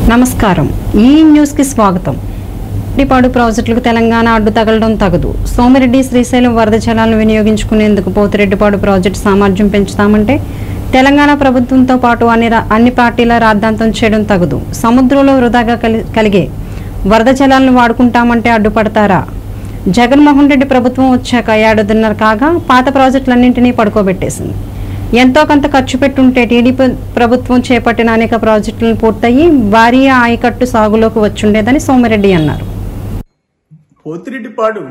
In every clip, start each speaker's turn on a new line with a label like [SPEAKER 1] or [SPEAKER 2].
[SPEAKER 1] నమస్కారం ఈ న్యూస్ కి స్వాగతం డిపాడు ప్రాజెక్టులకు తెలంగాణ అడ్డు తగలడం తగదు సోమిరెడ్డి శ్రీశైలం వరద జలాలను వినియోగించుకునేందుకు పోతిరెడ్డిపాడు ప్రాజెక్టు సామర్థ్యం పెంచుతామంటే తెలంగాణ ప్రభుత్వంతో పాటు అన్ని రా- అన్ని పార్టీల రాద్ధాంతం చేయడం తగదు సముద్రంలో వృధాగా కలి- కలిగే వరద జలాలను వాడుకుంటామంటే అడ్డుపడతారా జగన్మోహన్ రెడ్డి ప్రభుత్వం వచ్చాక ఏడాదిన్నర కాగా పాత ప్రాజెక్టులన్నింటినీ పడుకోబెట్టేసింది ఎంతో కొంత ఖర్చు పెట్టుంటే టీడీపీ ప్రభుత్వం చేపట్టిన అనేక ప్రాజెక్టులను పూర్తయి భారీ ఆయకట్టు సాగులోకి వచ్చుండేదని సోమిరెడ్డి అన్నారు
[SPEAKER 2] పోతిరెడ్డిపాడు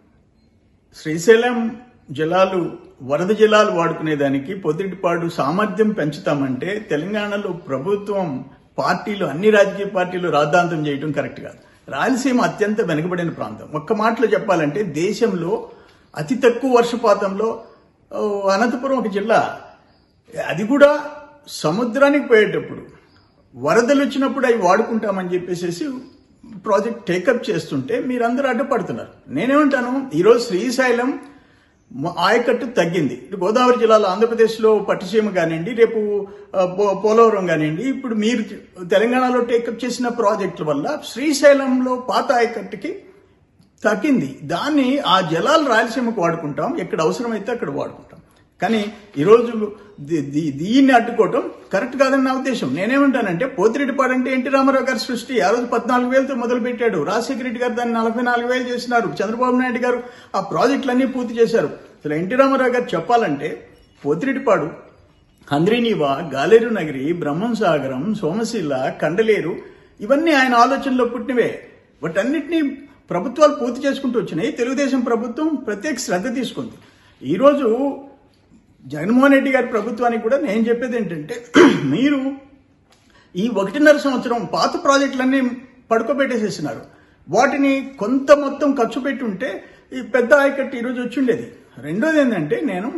[SPEAKER 2] శ్రీశైలం జలాలు వరద జలాలు వాడుకునేదానికి పోతిరెడ్డిపాడు సామర్థ్యం పెంచుతామంటే తెలంగాణలో ప్రభుత్వం పార్టీలు అన్ని రాజకీయ పార్టీలు రాద్ధాంతం చేయడం కరెక్ట్ కాదు రాయలసీమ అత్యంత వెనుకబడిన ప్రాంతం ఒక్క మాటలో చెప్పాలంటే దేశంలో అతి తక్కువ వర్షపాతంలో ఓ, అనంతపురం ఒక జిల్లా అది కూడా సముద్రానికి పోయేటప్పుడు వరదలు వచ్చినప్పుడు అవి వాడుకుంటామని చెప్పేసి ప్రాజెక్ట్ టేకప్ చేస్తుంటే మీరందరూ అడ్డుపడుతున్నారు నేనేమంటాను ఈరోజు శ్రీశైలం మ- ఆయకట్టు తగ్గింది ఇటు గోదావరి జిల్లాలో ఆంధ్రప్రదేశ్లో పట్టిసీమ కానివ్వండి రేపు ఆ, పో- పోలవరం కానివ్వండి ఇప్పుడు మీరు తెలంగాణలో టేకప్ చేసిన ప్రాజెక్టుల వల్ల శ్రీశైలంలో పాత ఆయకట్టుకి తగ్గింది దాన్ని ఆ జలాలు రాయలసీమకు వాడుకుంటాం ఎక్కడ అవసరమైతే అక్కడ వాడుకుంటాం కానీ ఈరోజు దీ- దీ- దీన్ని అడ్డుకోవటం కరెక్ట్ కాదని నా ఉద్దేశం నేనేమంటానంటే పోతిరెడ్డిపాడు అంటే ఎన్టీ రామారావు గారి సృష్టి ఆ రోజు పద్నాలుగు వేలతో మొదలు పెట్టాడు రాజశేఖర రెడ్డి గారు దాన్ని నలభై నాలుగు వేలు చేసినారు చంద్రబాబు నాయుడు గారు ఆ ప్రాజెక్టులన్నీ పూర్తి చేశారు అసలు ఎన్టీ రామారావు గారు చెప్పాలంటే పోతిరెడ్డిపాడు హంద్రీనీవా గాలేరు నగరి బ్రహ్మం సాగరం సోమశిల కండలేరు ఇవన్నీ ఆయన ఆలోచనలో పుట్టినవే వాటన్నిటినీ ప్రభుత్వాలు పూర్తి చేసుకుంటూ వచ్చినాయి తెలుగుదేశం ప్రభుత్వం ప్రత్యేక శ్రద్ధ తీసుకుంది ఈరోజు జగన్మోహన్ రెడ్డి గారి ప్రభుత్వానికి కూడా నేను చెప్పేది ఏంటంటే మీరు ఈ ఒకటిన్నర సంవత్సరం పాత ప్రాజెక్టులన్నీ పడుకోబెట్టేసేసినారు వాటిని కొంత మొత్తం ఖర్చు పెట్టి ఉంటే ఈ పెద్ద ఆయకట్టు ఈరోజు వచ్చిండేది రెండోది ఏంటంటే నేను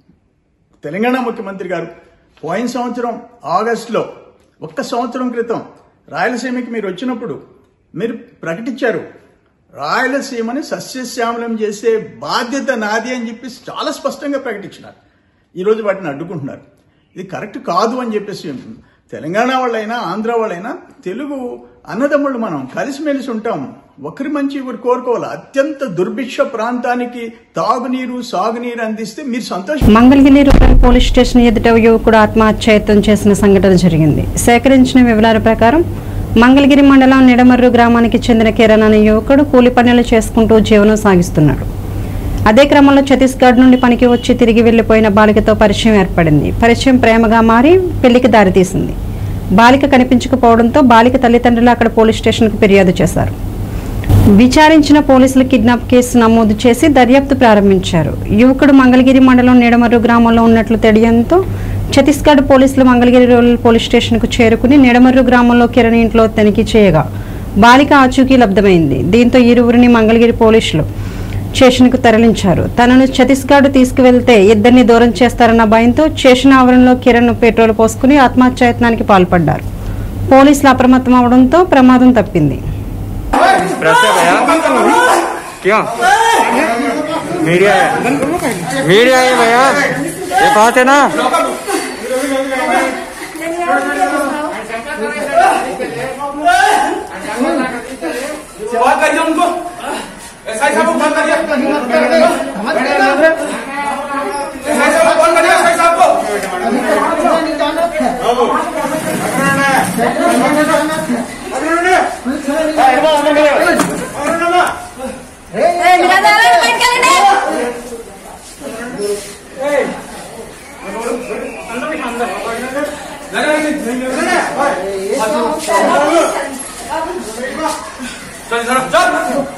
[SPEAKER 2] తెలంగాణ ముఖ్యమంత్రి గారు పోయిన సంవత్సరం ఆగస్టులో ఒక్క సంవత్సరం క్రితం రాయలసీమకి మీరు వచ్చినప్పుడు మీరు ప్రకటించారు రాయలసీమని సస్యశ్యామలం చేసే బాధ్యత నాది అని చెప్పి చాలా స్పష్టంగా ప్రకటించినారు ఈరోజు వాటిని అడ్డుకుంటున్నారు ఇది కరెక్ట్ కాదు అని చెప్పేసి తెలంగాణ వాళ్ళైనా ఆంధ్ర వాళ్ళైనా తెలుగు అన్నదమ్ముళ్ళు మనం కలిసిమెలిసి ఉంటాం ఒకరి మంచి ఒకరు కోరుకోవాలి అత్యంత దుర్భిక్ష ప్రాంతానికి తాగునీరు సాగునీరు అందిస్తే మీరు సంతోషం
[SPEAKER 1] మంగళగిరి రూరల్ పోలీస్ స్టేషన్ ఎదుట యువకుడు ఆత్మహత్యాయత్నం చేసిన సంఘటన జరిగింది సేకరించిన వివరాల ప్రకారం మంగళగిరి మండలం నిడమర్రు గ్రామానికి చెందిన కిరణ్ అనే యువకుడు కూలి పనులు చేసుకుంటూ జీవనం సాగిస్తున్నాడు అదే క్రమంలో ఛత్తీస్గఢ్ నుండి పనికి వచ్చి తిరిగి వెళ్లిపోయిన బాలికతో పరిచయం ఏర్పడింది పరిచయం ప్రేమగా మారి పెళ్లికి దారితీసింది బాలిక కనిపించకపోవడంతో బాలిక తల్లిదండ్రులు అక్కడ పోలీస్ స్టేషన్కు ఫిర్యాదు చేశారు విచారించిన పోలీసులు కిడ్నాప్ కేసు నమోదు చేసి దర్యాప్తు ప్రారంభించారు యువకుడు మంగళగిరి మండలం నిడమర్రు గ్రామంలో ఉన్నట్లు తెలియడంతో ఛత్తీస్గఢ్ పోలీసులు మంగళగిరి రూరల్ పోలీస్ స్టేషన్కు చేరుకుని నిడమర్రు గ్రామంలో కిరణ్ ఇంట్లో తనిఖీ చేయగా బాలిక ఆచూకీ లబ్ధమైంది దీంతో ఇరువురిని మంగళగిరి పోలీసులు స్టేషన్కు తరలించారు తనను ఛత్తీస్గఢ్ తీసుకువెళ్తే ఇద్దరిని దూరం చేస్తారన్న భయంతో స్టేషన్ ఆవరణలో కిరణ్ పెట్రోల్ పోసుకుని ఆత్మహత్యాయత్నానికి పాల్పడ్డారు పోలీసులు అప్రమత్తం అవడంతో ప్రమాదం తప్పింది
[SPEAKER 3] प्रेस है भैया क्यों मीडिया है मीडिया है भैया ये बात है ना
[SPEAKER 4] बात करिए उनको एसआई साहब को फोन करिए एसआई साहब को फोन करिए एसआई साहब को चल चल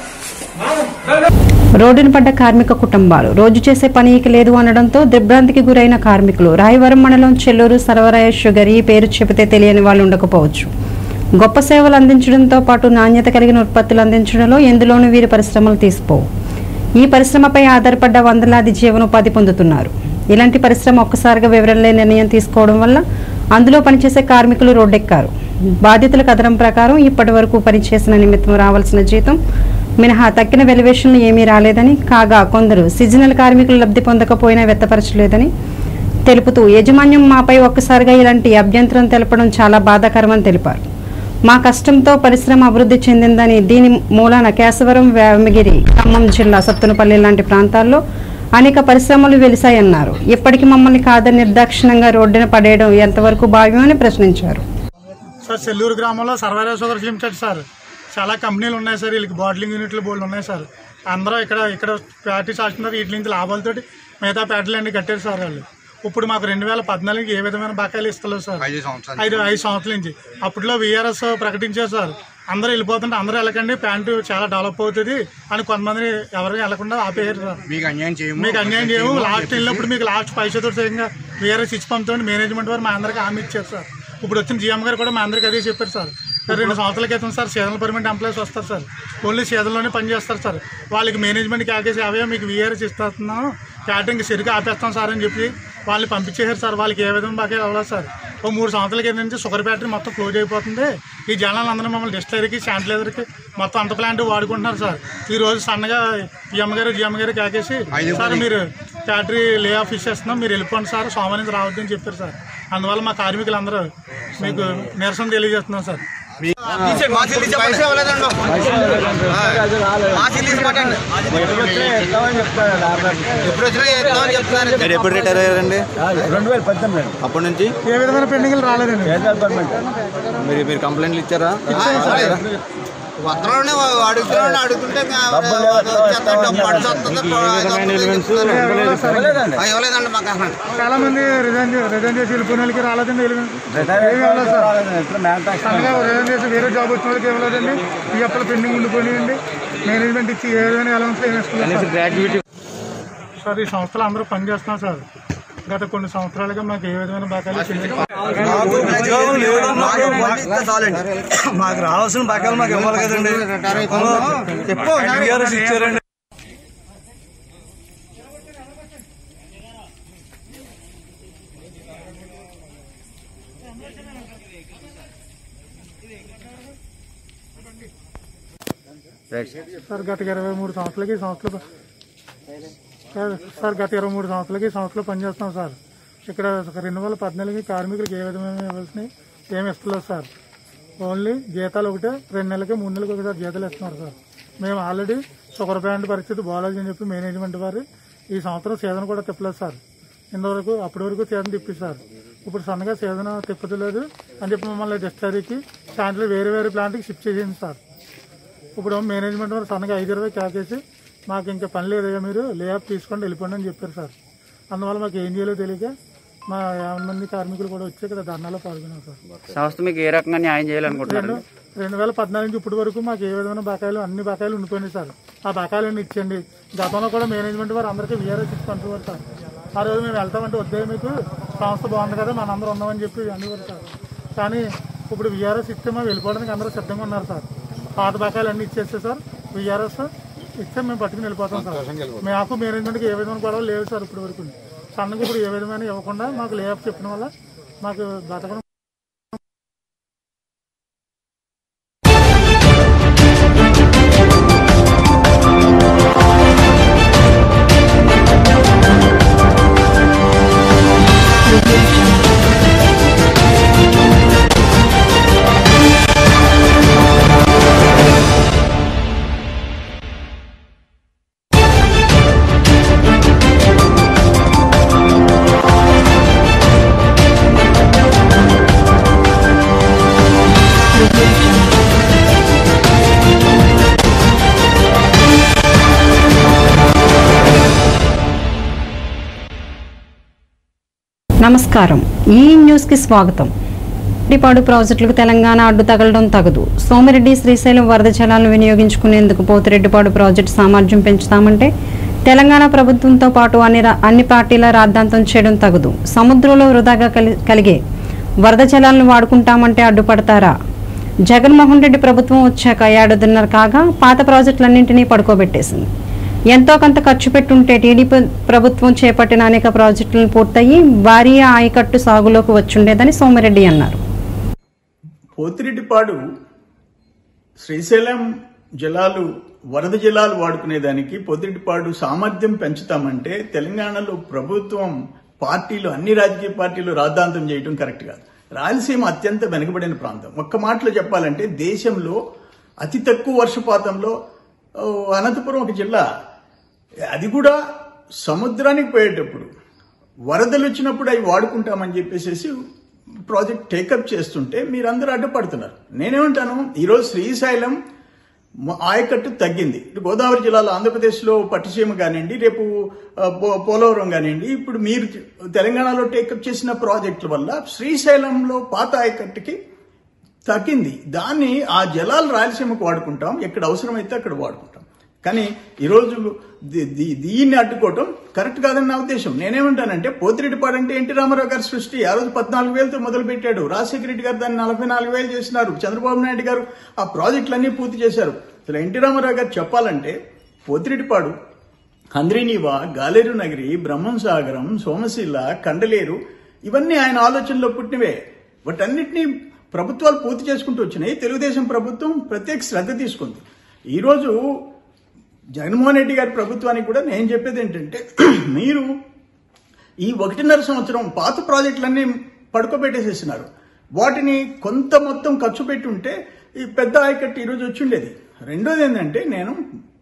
[SPEAKER 1] రోడ్డున పడ్డ కార్మిక కుటుంబాలు రోజు చేసే పని ఇక లేదు అనడంతో దిగ్భ్రాంతికి గురైన కార్మికులు రాయవరం మండలం చెల్లూరు సర్వరాయ షుగర్ ఈ పేరు చెబితే తెలియని వాళ్ళు ఉండకపోవచ్చు గొప్ప సేవలు అందించడంతో పాటు నాణ్యత కలిగిన ఉత్పత్తులు అందించడంలో ఎందులోనూ వీరి పరిశ్రమలు తీసిపోవు ఈ పరిశ్రమపై ఆధారపడ్డ వందలాది జీవనోపాధి పొందుతున్నారు ఇలాంటి పరిశ్రమ ఒక్కసారిగా వివరంలే నిర్ణయం తీసుకోవడం వల్ల అందులో పనిచేసే కార్మికులు రోడ్డెక్కారు బాధ్యతల కథనం ప్రకారం ఇప్పటి వరకు పనిచేసిన నిమిత్తం రావాల్సిన జీతం మినహా తక్కిన వెలివేషన్లు ఏమీ రాలేదని కాగా కొందరు సీజనల్ కార్మికులు లబ్ధి పొందకపోయినా వ్యక్తపరచలేదని తెలుపుతూ యాజమాన్యం మాపై ఒక్కసారిగా ఇలాంటి అభ్యంతరం తెలపడం చాలా బాధాకరమని తెలిపారు మా కష్టంతో పరిశ్రమ అభివృద్ధి చెందిందని దీని మూలాన కేశవరం వేమగిరి ఖమ్మం జిల్లా సత్తునపల్లి లాంటి ప్రాంతాల్లో అనేక పరిశ్రమలు వెలిశాయన్నారు ఇప్పటికీ మమ్మల్ని కాదని నిర్దాక్షిణంగా రోడ్డున పడేయడం ఎంతవరకు భావ్యమని ప్రశ్నించారు
[SPEAKER 5] సార్ సెల్లూరు గ్రామంలో సర్వైరా షుగర్స్ లిమిటెడ్ సార్ చాలా కంపెనీలు ఉన్నాయి సార్ వీళ్ళకి బాటిలింగ్ యూనిట్లు బోర్డు ఉన్నాయి సార్ అందరూ ఇక్కడ ఇక్కడ ఫ్యాక్టరీ చేస్తున్నారు వీటి నుంచి లాభాలతోటి మిగతా ఫ్యాక్టరీలు అన్ని కట్టారు సార్ వాళ్ళు ఇప్పుడు మాకు రెండు వేల పద్నాలుగుకి ఏ విధమైన బకాయిలు ఇస్తలేదు సార్ ఐదు ఐదు సంవత్సరాల నుంచి అప్పట్లో విఆర్ఎస్ ప్రకటించారు సార్ అందరూ వెళ్ళిపోతుంటే అందరూ వెళ్ళకండి ప్యాంటు చాలా డెవలప్ అవుతుంది అని కొంతమంది ఎవరు వెళ్ళకుండా ఆపేయారు సార్
[SPEAKER 6] మీకు అన్యాయం చేయము
[SPEAKER 5] మీకు అన్యాయం చేయము లాస్ట్ వెళ్ళినప్పుడు మీకు లాస్ట్ పైసతో సరిగ్గా వీఆర్ఎస్ ఇచ్చి పంపుతామని మేనేజ్మెంట్ వారు మా అందరికీ హామీ ఇచ్చారు సార్ ఇప్పుడు వచ్చిన జీఎం గారు కూడా మా అందరికీ అదే చెప్పారు సార్ సార్ రెండు సంవత్సరాల క్రితం సార్ సీజనల్ పర్మనెంట్ ఎంప్లాయీస్ వస్తారు సార్ ఓన్లీ సీజన్లోనే పనిచేస్తారు సార్ వాళ్ళకి మేనేజ్మెంట్ క్యాకేజ్ అవే మీకు వీఆర్ఎస్ ఇస్తున్నాం క్యాటరింగ్ సరిగ్గా ఆపేస్తాం సార్ అని చెప్పి వాళ్ళని పంపించేశారు సార్ వాళ్ళకి ఏ విధంగా బాగా అవ్వలేదు సార్ ఓ మూడు సంవత్సరాల కింద నుంచి షుగర్ ఫ్యాక్టరీ మొత్తం క్లోజ్ అయిపోతుంది ఈ జనాలు అందరూ మమ్మల్ని డిస్టైలర్కి శానిటైజర్కి మొత్తం అంత ప్లాంట్ వాడుకుంటున్నారు సార్ ఈ రోజు సన్నగా పిఎం గారు జిఎం గారు కాకేసి సార్ మీరు ఫ్యాక్టరీ లే ఆఫ్ ఇచ్చేస్తున్నాం మీరు వెళ్ళిపోండి సార్ సోమ నుంచి రావద్దని చెప్పారు సార్ అందువల్ల మా కార్మికులందరూ మీకు నిరసన తెలియజేస్తున్నాం సార్
[SPEAKER 6] పైసా ఇవ్వలేదండి మాసి తీసి పట్టండి ఎప్పుడు వచ్చినా చేస్తామని చెప్తున్నారు
[SPEAKER 3] మీరు ఎప్పుడు రిటైర్ అయ్యారండి
[SPEAKER 7] రెండు వేల పద్దెనిమిది
[SPEAKER 3] అప్పటి నుంచి
[SPEAKER 5] ఏ విధమైన పెండింగ్లు రాలేదండి
[SPEAKER 3] మీరు మీరు కంప్లైంట్లు ఇచ్చారా
[SPEAKER 6] వస్త్రంలోనే అడుగుతున్నాడు అడుగుతుంటే మేము వచ్చేస్తాం, డబ్బు అడ్డు వస్తుంది, ఆ, ఇవ్వలేదండి మాకు అసలు
[SPEAKER 5] చాలా మంది రిజైన్ రిజైన్ చేసి వెళ్ళిపోయిన వాళ్ళకి రాలేదండి ఏమి ఇవ్వలేదు సార్ సన్నగా రిజైన్ చేసి వేరే జాబ్ వచ్చిన వాళ్ళకి ఇవ్వలేదండి ఈ అప్పులు పెండింగ్ ఉండిపోయినాయండి మేనేజ్మెంట్ ఇచ్చి ఏ విధమైన అలవన్స్ ఏమి ఇస్తలేదు సార్.
[SPEAKER 3] గ్రాడ్యుయేట్
[SPEAKER 5] సార్ ఈ సంస్థలు అందరూ పనిచేస్తున్నాం సార్ గత కొన్ని సంవత్సరాలుగా మాకు ఏ విధమైన బకాయిలు చెల్లించాలి
[SPEAKER 7] మాకు రావాల్సిన బకాయిలు మాకు ఇవ్వాలి కదండి చెప్పు ఇచ్చారండి
[SPEAKER 5] సార్ గత ఇరవై మూడు సంవత్సరాలకి ఈ సంస్థలు సార్ సార్ గత ఇరవై మూడు సంవత్సరాలకి ఈ సంస్థలో పనిచేస్తున్నాం సార్ ఇక్కడ రెండు వేల పద్నాలుగుకి కార్మికులకు ఏ విధమైన ఇవ్వాల్సినవి ఏమి ఇస్తలేదు సార్ ఓన్లీ జీతాలు ఒకటే రెండు నెలలకి మూడు నెలలకి ఒకసారి జీతాలు ఇస్తున్నారు సార్ మేము ఆల్రెడీ షుగర్ ప్యాంట్ పరిస్థితి బాగాలేదని చెప్పి మేనేజ్మెంట్ వారు ఈ సంవత్సరం సీజన్ కూడా తిప్పలేదు సార్ ఇంతవరకు అప్పటి వరకు సీజన్ తిప్పిస్తారు ఇప్పుడు సన్నగా సీజన్ తిప్పలేదు అని చెప్పి మమ్మల్ని డిస్టరీకి శాంతిలో వేరే వేరే ప్లాంట్కి షిఫ్ట్ చేసింది సార్ ఇప్పుడు మేనేజ్మెంట్ వారు సన్నగా ఐదు ఇరవై కాకేసి మాకు ఇంకా పని లేదయ్యా మీరు లేఅప్ తీసుకొని వెళ్ళిపోండి అని చెప్పారు సార్ అందువల్ల మాకు ఏం చేయాలో తెలియక మా యాభై మంది కార్మికులు కూడా వచ్చి ఇక్కడ ధర్నాలో పాల్గొన్నాం సార్
[SPEAKER 3] సంస్థ మీకు ఏ రకంగా న్యాయం చేయాలనుకుంటున్నారు
[SPEAKER 5] రెండు రెండు వేల పద్నాలుగు నుంచి ఇప్పటి వరకు మాకు ఏ విధమైన బకాయిలు అన్ని బకాయిలు ఉండిపోయినాయి సార్ ఆ బకాయిలన్నీ ఇచ్చండి గతంలో కూడా మేనేజ్మెంట్ వారు అందరికీ వీఆర్ఎస్ ఇచ్చి పంపేవారు సార్ ఆ రోజు మేము వెళ్తామంటే వద్దే మీకు సంస్థ బాగుంది కదా మనందరం ఉన్నామని చెప్పి అనేవారు సార్ కానీ ఇప్పుడు వీఆర్ఎస్ ఇస్తే మేము వెళ్ళిపోవడానికి అందరూ సిద్ధంగా ఉన్నారు సార్ పాత బకాయిలు అన్ని ఇచ్చేస్తే సార్ వీఆర్ఎస్ ఇస్తే మేము పట్టుకుని వెళ్ళిపోతాం సార్ మాకు మేనేజ్మెంట్కి ఏ విధమైన గొడవ లేవు సార్ ఇప్పుడు వరకు సన్నగా ఇప్పుడు ఏ విధమైన ఇవ్వకుండా మాకు లేఅప్ చెప్పిన వల్ల మాకు బతకడం
[SPEAKER 1] నమస్కారం ఈ న్యూస్ కి స్వాగతం డిపాడు ప్రాజెక్టులకు తెలంగాణ అడ్డు తగలడం తగదు సోమిరెడ్డి శ్రీశైలం వరద జలాలను వినియోగించుకునేందుకు పోతిరెడ్డిపాడు ప్రాజెక్టు సామర్థ్యం పెంచుతామంటే తెలంగాణ ప్రభుత్వంతో పాటు అన్ని రా- అన్ని పార్టీల రాద్ధాంతం చేయడం తగదు సముద్రంలో వృధాగా కలి- కలిగే వరద జలాలను వాడుకుంటామంటే అడ్డుపడతారా జగన్మోహన్ రెడ్డి ప్రభుత్వం వచ్చాక ఏడాదిన్నర కాగా పాత ప్రాజెక్టులన్నింటినీ పడుకోబెట్టేసింది ఎంతో కొంత ఖర్చు పెట్టుంటే టీడీపీ ప్రభుత్వం చేపట్టిన అనేక ప్రాజెక్టులను పూర్తయి భారీ ఆయకట్టు సాగులోకి వచ్చుండేదని సోమిరెడ్డి అన్నారు
[SPEAKER 2] పోతిరెడ్డిపాడు శ్రీశైలం జలాలు వరద జలాలు వాడుకునేదానికి పొద్దుటిపాడు సామర్థ్యం పెంచుతామంటే తెలంగాణలో ప్రభుత్వం పార్టీలు అన్ని రాజకీయ పార్టీలు రాద్ధాంతం చేయటం కరెక్ట్ కాదు రాయలసీమ అత్యంత వెనుకబడిన ప్రాంతం ఒక్క మాటలో చెప్పాలంటే దేశంలో అతి తక్కువ వర్షపాతంలో ఓ, అనంతపురం ఒక జిల్లా అది కూడా సముద్రానికి పోయేటప్పుడు వరదలు వచ్చినప్పుడు అవి వాడుకుంటామని చెప్పేసి ప్రాజెక్ట్ టేకప్ చేస్తుంటే మీరందరూ అడ్డుపడుతున్నారు నేనేమంటాను ఈరోజు శ్రీశైలం మ- ఆయకట్టు తగ్గింది ఇటు గోదావరి జిల్లాలో ఆంధ్రప్రదేశ్లో పట్టిసీమ కానివ్వండి రేపు ఆ, పో- పోలవరం కానివ్వండి ఇప్పుడు మీరు తెలంగాణలో టేకప్ చేసిన ప్రాజెక్టుల వల్ల శ్రీశైలంలో పాత ఆయకట్టుకి తగ్గింది దాన్ని ఆ జలాలు రాయలసీమకు వాడుకుంటాం ఎక్కడ అవసరమైతే అక్కడ వాడుకుంటాం కానీ ఈరోజు దీ- దీ- దీన్ని అడ్డుకోవటం కరెక్ట్ కాదని నా ఉద్దేశం నేనేమంటానంటే పోతిరెడ్డిపాడు అంటే ఎన్టీ రామారావు గారి సృష్టి ఆ రోజు పద్నాలుగు వేలతో మొదలు పెట్టాడు రాజశేఖర రెడ్డి గారు దాన్ని నలభై నాలుగు వేలు చేసినారు చంద్రబాబు నాయుడు గారు ఆ ప్రాజెక్టులన్నీ పూర్తి చేశారు అసలు ఎన్టీ రామారావు గారు చెప్పాలంటే పోతిరెడ్డిపాడు హంద్రీనీవా గాలేరు నగరి బ్రహ్మం సాగరం సోమశిల కండలేరు ఇవన్నీ ఆయన ఆలోచనలో పుట్టినవే వాటన్నిటినీ ప్రభుత్వాలు పూర్తి చేసుకుంటూ వచ్చినాయి తెలుగుదేశం ప్రభుత్వం ప్రత్యేక శ్రద్ధ తీసుకుంది ఈరోజు జగన్మోహన్ రెడ్డి గారి ప్రభుత్వానికి కూడా నేను చెప్పేది ఏంటంటే మీరు ఈ ఒకటిన్నర సంవత్సరం పాత ప్రాజెక్టులన్నీ పడుకోబెట్టేసేసినారు వాటిని కొంత మొత్తం ఖర్చు పెట్టి ఉంటే ఈ పెద్ద ఆయకట్టు ఈరోజు వచ్చి ఉండేది రెండోది ఏంటంటే నేను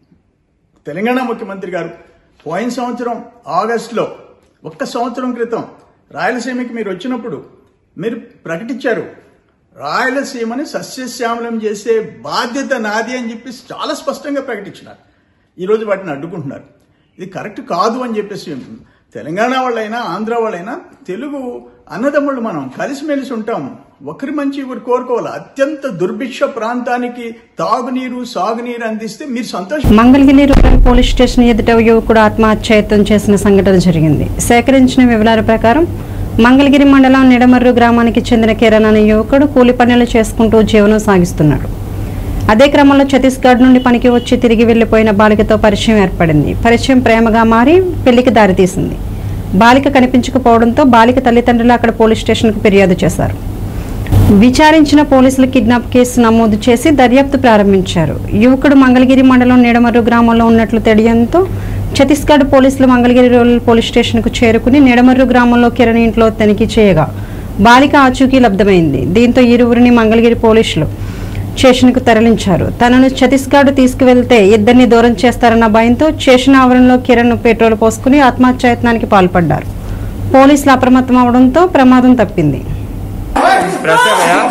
[SPEAKER 2] తెలంగాణ ముఖ్యమంత్రి గారు పోయిన సంవత్సరం ఆగస్టులో ఒక్క సంవత్సరం క్రితం రాయలసీమకి మీరు వచ్చినప్పుడు మీరు ప్రకటించారు రాయలసీమని సస్యశ్యామలం చేసే బాధ్యత నాది అని చెప్పి చాలా స్పష్టంగా ప్రకటించినారు ఈరోజు వాటిని అడ్డుకుంటున్నారు ఇది కరెక్ట్ కాదు అని చెప్పేసి తెలంగాణ వాళ్ళైనా ఆంధ్ర వాళ్ళైనా తెలుగు అన్నదమ్ముళ్ళు మనం కలిసిమెలిసి ఉంటాం ఒకరి మంచి ఒకరు కోరుకోవాలి అత్యంత దుర్భిక్ష ప్రాంతానికి తాగునీరు సాగునీరు అందిస్తే మీరు సంతోషం
[SPEAKER 1] మంగళగిరి రూరల్ పోలీస్ స్టేషన్ ఎదుట యువకుడు ఆత్మహత్యయత్నం చేసిన సంఘటన జరిగింది సేకరించిన వివరాల ప్రకారం మంగళగిరి మండలం నిడమర్రు గ్రామానికి చెందిన కిరణ్ అనే యువకుడు కూలి పనులు చేసుకుంటూ జీవనం సాగిస్తున్నాడు అదే క్రమంలో ఛత్తీస్గఢ్ నుండి పనికి వచ్చి తిరిగి వెళ్లిపోయిన బాలికతో పరిచయం ఏర్పడింది పరిచయం ప్రేమగా మారి పెళ్లికి దారితీసింది బాలిక కనిపించకపోవడంతో బాలిక తల్లిదండ్రులు అక్కడ పోలీస్ స్టేషన్కు ఫిర్యాదు చేశారు విచారించిన పోలీసులు కిడ్నాప్ కేసు నమోదు చేసి దర్యాప్తు ప్రారంభించారు యువకుడు మంగళగిరి మండలం నీడమర్రు గ్రామంలో ఉన్నట్లు తెలియడంతో ఛత్తీస్గఢ్ పోలీసులు మంగళగిరి రూరల్ పోలీస్ స్టేషన్కు చేరుకుని నీడమర్రు గ్రామంలో కిరణ్ ఇంట్లో తనిఖీ చేయగా బాలిక ఆచూకీ లబ్ధమైంది దీంతో ఇరువురిని మంగళగిరి పోలీసులు స్టేషన్కు తరలించారు తనను ఛత్తీస్గఢ్ తీసుకువెళ్తే ఇద్దరిని దూరం చేస్తారన్న భయంతో స్టేషన్ ఆవరణలో కిరణ్ పెట్రోల్ పోసుకుని ఆత్మహత్యాయత్నానికి పాల్పడ్డారు పోలీసులు అప్రమత్తం అవడంతో ప్రమాదం తప్పింది
[SPEAKER 3] प्रेस है भैया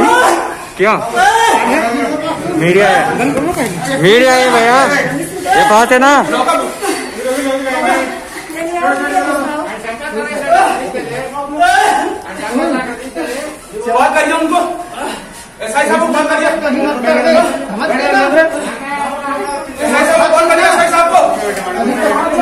[SPEAKER 3] क्या मीडिया है मीडिया है भैया ये बात है ना
[SPEAKER 4] बात करिए उनको ऐसा ऐसा फोन करिए ऐसा ऐसा फोन करिए ऐसा ऐसा आपको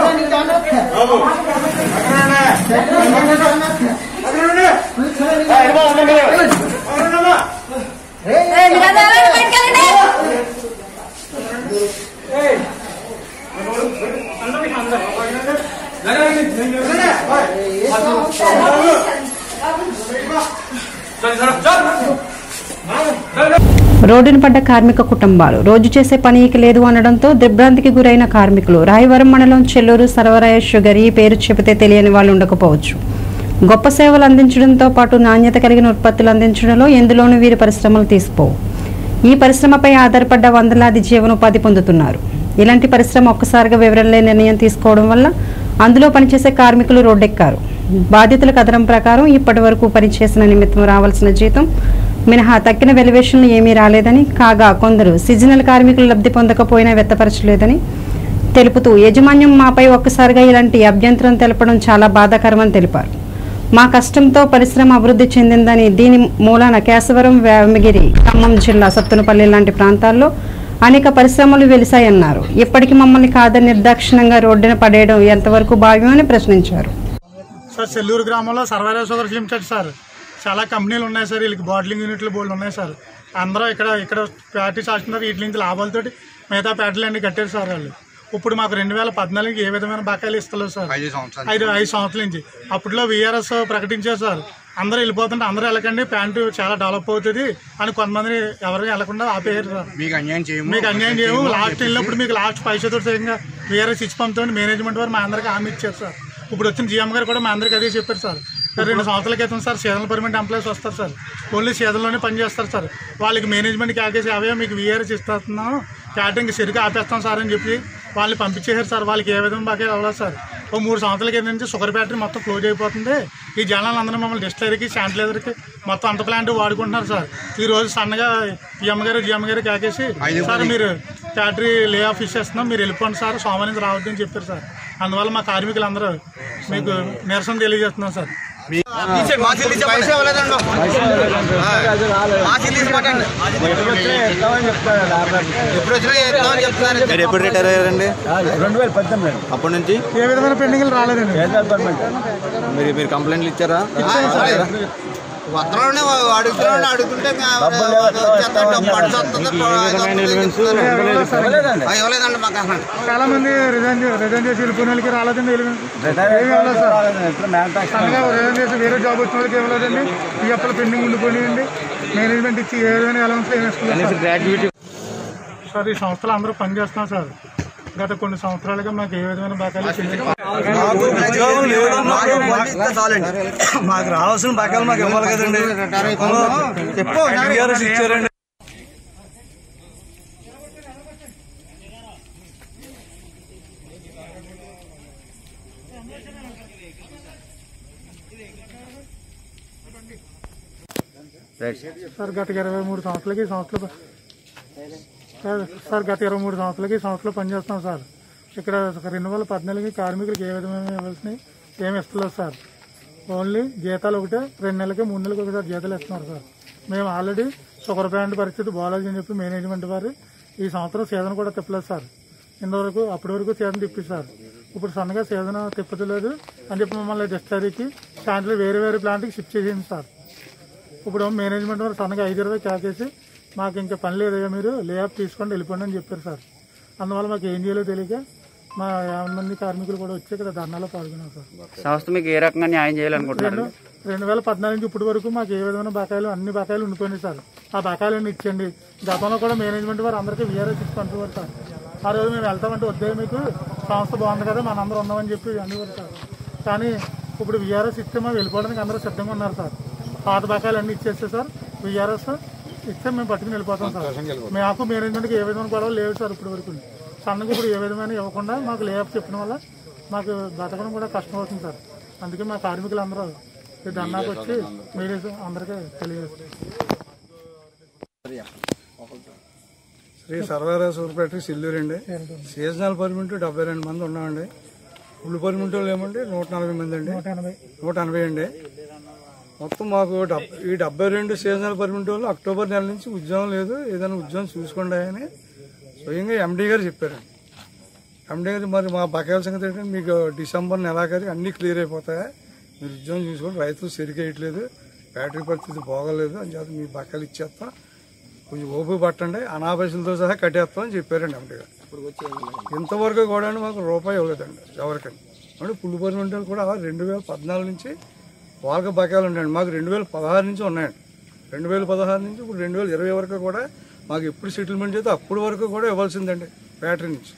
[SPEAKER 4] चल चल चल
[SPEAKER 1] రోడ్డున పడ్డ కార్మిక కుటుంబాలు రోజు చేసే పని ఇక లేదు అనడంతో దిగ్భ్రాంతికి గురైన కార్మికులు రాయవరం మండలం చెల్లూరు సర్వరాయ షుగర్ ఈ పేరు చెబితే తెలియని వాళ్ళు ఉండకపోవచ్చు గొప్ప సేవలు అందించడంతో పాటు నాణ్యత కలిగిన ఉత్పత్తులు అందించడంలో ఎందులోనూ వీరి పరిశ్రమలు తీసిపోవు ఈ పరిశ్రమపై ఆధారపడ్డ వందలాది జీవనోపాధి పొందుతున్నారు ఇలాంటి పరిశ్రమ ఒక్కసారిగా వివరణ లేని నిర్ణయం తీసుకోవడం వల్ల అందులో పనిచేసే కార్మికులు రోడ్డెక్కారు బాధితుల కథనం ప్రకారం ఇప్పటి వరకు పనిచేసిన నిమిత్తం రావాల్సిన జీతం మినహా తక్కిన వెలివేషన్లు ఏమీ రాలేదని కాగా కొందరు సీజనల్ కార్మికులు లబ్ధి పొందకపోయినా వ్యక్తపరచలేదని తెలుపుతూ యాజమాన్యం మాపై ఒక్కసారిగా ఇలాంటి అభ్యంతరం తెలపడం చాలా బాధాకరమని తెలిపారు మా కష్టంతో పరిశ్రమ అభివృద్ధి చెందిందని దీని మూలాన కేశవరం వేమగిరి ఖమ్మం జిల్లా సత్తునపల్లి లాంటి ప్రాంతాల్లో అనేక పరిశ్రమలు వెలిశాయన్నారు ఇప్పటికీ మమ్మల్ని కాదని నిర్దాక్షిణంగా రోడ్డున పడేయడం ఎంతవరకు భావ్యమని ప్రశ్నించారు
[SPEAKER 5] సార్ సెల్లూరు గ్రామంలో సర్వైరల్ షుగర్స్ లిమిటెడ్ సార్ చాలా కంపెనీలు ఉన్నాయి సార్ వీళ్ళకి బాటిలింగ్ యూనిట్లు బోర్డు ఉన్నాయి సార్ అందరూ ఇక్కడ ఇక్కడ ఫ్యాక్టరీ చేస్తున్నారు వీటి నుంచి లాభాలతోటి మిగతా ఫ్యాక్టరీలు అన్ని కట్టారు సార్ వాళ్ళు ఇప్పుడు మాకు రెండు వేల పద్నాలుగుకి ఏ విధమైన బకాయిలు ఇస్తలేదు సార్ ఐదు ఐదు సంవత్సరాల నుంచి అప్పట్లో విఆర్ఎస్ ప్రకటించారు సార్ అందరూ వెళ్ళిపోతుంటే అందరూ వెళ్ళకండి ప్యాంటు చాలా డెవలప్ అవుతుంది అని కొంతమంది ఎవరికి వెళ్ళకుండా ఆపేయారు సార్
[SPEAKER 7] మీకు అన్యాయం చేయము
[SPEAKER 5] మీకు అన్యాయం చేయము లాస్ట్ వెళ్ళినప్పుడు మీకు లాస్ట్ పైసతో సరిగ్గా వీఆర్ఎస్ ఇచ్చి పంపుతామని మేనేజ్మెంట్ వారు మా అందరికి హామీ ఇచ్చారు సార్ ఇప్పుడు వచ్చిన జీఎం గారు కూడా మా అందరికి అదే చెప్పారు సార్ సార్ రెండు సంవత్సరాల క్రితం సార్ సీజనల్ పర్మనెంట్ ఎంప్లాయీస్ వస్తారు సార్ ఓన్లీ సీజన్లోనే పని చేస్తారు సార్ వాళ్ళకి మేనేజ్మెంట్ క్యాకేజ్ అవే మీకు విఆర్ఎస్ ఇస్తున్నాం క్యాటరింగ్ సరిగ్గా ఆపేస్తాం సార్ అని చెప్పి వాళ్ళని పంపించేశారు సార్ వాళ్ళకి ఏ విధంగా బాగా అవ్వలేదు సార్ ఓ మూడు సంవత్సరాల కింద నుంచి షుగర్ ఫ్యాక్టరీ మొత్తం క్లోజ్ అయిపోతుంది ఈ జనాలు అందరూ మమ్మల్ని డిస్టలరీకి శానిటైజర్కి మొత్తం అంత ప్లాంట్ వాడుకుంటున్నారు సార్ ఈ రోజు సన్నగా పిఎం గారు జిఎం గారు కాకేసి సార్ మీరు ఫ్యాక్టరీ లే ఆఫ్ ఇచ్చేస్తున్నాం మీరు వెళ్ళిపోండి సార్ సోమవారం నుంచి రావద్దని చెప్పారు సార్ అందువల్ల మా కార్మికులందరూ మీకు నిరసన తెలియజేస్తున్నాం సార్
[SPEAKER 6] పైసా ఇవ్వలేదండి మా చిల్లీస్ పట్టండి ఎప్పుడు వచ్చినా చేస్తామని చెప్తున్నారు
[SPEAKER 7] మీరు ఎప్పుడు రిటైర్ అయ్యారండి రెండు వేల పద్దెనిమిది అప్పటి నుంచి
[SPEAKER 5] ఏ విధమైన పెండింగ్లు రాలేదండి
[SPEAKER 7] మీరు మీరు కంప్లైంట్లు ఇచ్చారా
[SPEAKER 6] వస్తున్నాడు అడుగుతున్నాడు అడుగుతుంటే మేము చేస్తాం డబ్బు పట్టు వస్తుంది ఆ, ఇవ్వలేదండి మాకు అసలు
[SPEAKER 5] చాలా మంది రిజైన్ రిజైన్ చేసి వెళ్ళిపోయిన వాళ్ళకి రాలేదండి ఏమి ఇవ్వలేదు సార్ సన్నగా రిజైన్ చేసి వేరే జాబ్ వచ్చిన వాళ్ళకి ఇవ్వలేదండి ఈ అప్పలు పెండింగ్ ఉండిపోయినాయండి మేనేజ్మెంట్ ఇచ్చి ఏ విధమైన అలవన్స్ ఏమి ఇస్తున్నారు సార్ ఈ సంస్థలు అందరూ పనిచేస్తున్నాం సార్ గత కొన్ని సంవత్సరాలుగా మాకు ఏ విధమైన బకాయిలు చెల్లించాలి
[SPEAKER 7] ఉద్యోగం లేదు మాకు ఇస్తే చాలండి మాకు రావాల్సిన బకాయిలు మాకు ఇవ్వాలి కదండి చెప్పు టీఆర్ఎస్ ఇచ్చారండి
[SPEAKER 5] సార్ గత ఇరవై మూడు సంవత్సరాలకి ఈ సంవత్సరాలు సార్ సార్ గత ఇరవై మూడు సంవత్సరాలకి ఈ సంవత్సరాలు పనిచేస్తున్నాం సార్ ఇక్కడ రెండు వేల పద్నాలుగుకి కార్మికులకు ఏ విధమైన ఇవ్వాల్సినవి ఏమి ఇస్తలేదు సార్ ఓన్లీ జీతాలు ఒకటే రెండు నెలలకి మూడు నెలలకి ఒకసారి జీతాలు ఇస్తున్నారు సార్ మేము ఆల్రెడీ షుగర్ ప్లాంట్ పరిస్థితి బాగాలేదని చెప్పి మేనేజ్మెంట్ వారు ఈ సంవత్సరం సీజన్ కూడా తిప్పలేదు సార్ ఇంతవరకు అప్పటి వరకు సీజన్ తిప్పిస్తారు ఇప్పుడు సన్నగా సీజన్ తిప్పలేదు అని చెప్పి మమ్మల్ని డిస్టరీకి శాంతిలో వేరే వేరే ప్లాంట్కి షిఫ్ట్ చేసింది సార్ ఇప్పుడు మేనేజ్మెంట్ వారు సన్నగా ఐదు ఇరవై కాకేసి మాకు ఇంకా పని లేదయ్యా మీరు లే ఆఫ్ తీసుకొని వెళ్ళిపోండి అని చెప్పారు సార్ అందువల్ల మాకు ఏం చేయాలో తెలియక మా యాభై మంది కార్మికులు కూడా వచ్చి ఇక్కడ ధర్నాలో పాల్గొన్నారు సార్
[SPEAKER 3] సంస్థ మీకు ఏ రకంగా న్యాయం చేయాలనుకుంటున్నారు
[SPEAKER 5] రెండు రెండు వేల పద్నాలుగు నుంచి ఇప్పటి వరకు మాకు ఏ విధమైన బకాయిలు అన్ని బకాయిలు ఉండిపోయినాయి సార్ ఆ బకాయిలన్నీ ఇచ్చండి గతంలో కూడా మేనేజ్మెంట్ వారు అందరికీ వీఆర్ఎస్ ఇచ్చి పంపేవారు సార్ ఆ రోజు మేము వెళ్తామంటే వద్దే మీకు సంస్థ బాగుంది కదా మనందరం ఉన్నామని చెప్పి అనేవారు సార్ కానీ ఇప్పుడు వీఆర్ఎస్ ఇస్తే మేము వెళ్ళిపోవడానికి అందరూ సిద్ధంగా ఉన్నారు సార్ పాత బకాయిలు అన్ని ఇచ్చేస్తే సార్ వీఆర్ఎస్ ఇస్తే మేము పట్టుకుని వెళ్ళిపోతాం సార్ మాకు మేనేజ్మెంట్కి ఏ విధమైన గొడవ లేవు సార్ ఇప్పటి వరకు సన్నగా ఇప్పుడు ఏ విధమైన ఇవ్వకుండా మాకు లేఅప్ చెప్పిన వల్ల మాకు బతకడం కూడా కష్టం అవుతుంది సార్ అందుకే మా కార్మికులందరూ ఈ ధర్నాకు వచ్చి మీడియా అందరికీ తెలియజేస్తారు
[SPEAKER 8] శ్రీ సర్వారావు సూపర్ఫ్యాక్టరీ సిల్లూరు అండి సీజనల్ పర్మిట్ డెబ్బై రెండు మంది ఉన్నామండి ఫుల్ పర్మిట్ వాళ్ళు ఏమండి నూట నలభై మంది అండి
[SPEAKER 5] ఎనభై
[SPEAKER 8] నూట ఎనభై అండి మొత్తం మాకు డెబ్- ఈ డెబ్బై రెండు సీజనల్ పర్మిట్ వాళ్ళు అక్టోబర్ నెల నుంచి ఉద్యోగం లేదు ఏదైనా ఉద్యోగం చూసుకోండి అని స్వయంగా ఎండీ గారు చెప్పారండి ఎండీ గారు మరి మా బకాయిల సంగతి ఏంటంటే మీకు డిసెంబర్ నెలాఖరికి అన్ని క్లియర్ అయిపోతాయి మీరు ఉద్యోగం చూసుకోండి రైతులు సరిగేయట్లేదు బ్యాటరీ పరిస్థితి బాగోలేదు అని చేత మీ బకాయిలు ఇచ్చేస్తాం కొంచెం ఓపిక పట్టండి అనాపైసలతో సహా కట్టేస్తాం అని చెప్పారండి ఎండీ గారు ఇంతవరకు కూడా మాకు రూపాయి ఇవ్వలేదండి ఎవరికని అంటే పుల్లు పర్మింటలు కూడా రెండు వేల పద్నాలుగు నుంచి వాళ్ళకి బకాయిలు ఉన్నాయండి మాకు రెండు వేల పదహారు నుంచి ఉన్నాయండి రెండు వేల పదహారు నుంచి ఇప్పుడు రెండు వేల ఇరవై వరకు కూడా మాకు ఎప్పుడు సెటిల్మెంట్ చేస్తే అప్పటి వరకు కూడా ఇవ్వాల్సిందండి బ్యాటరీ నుంచి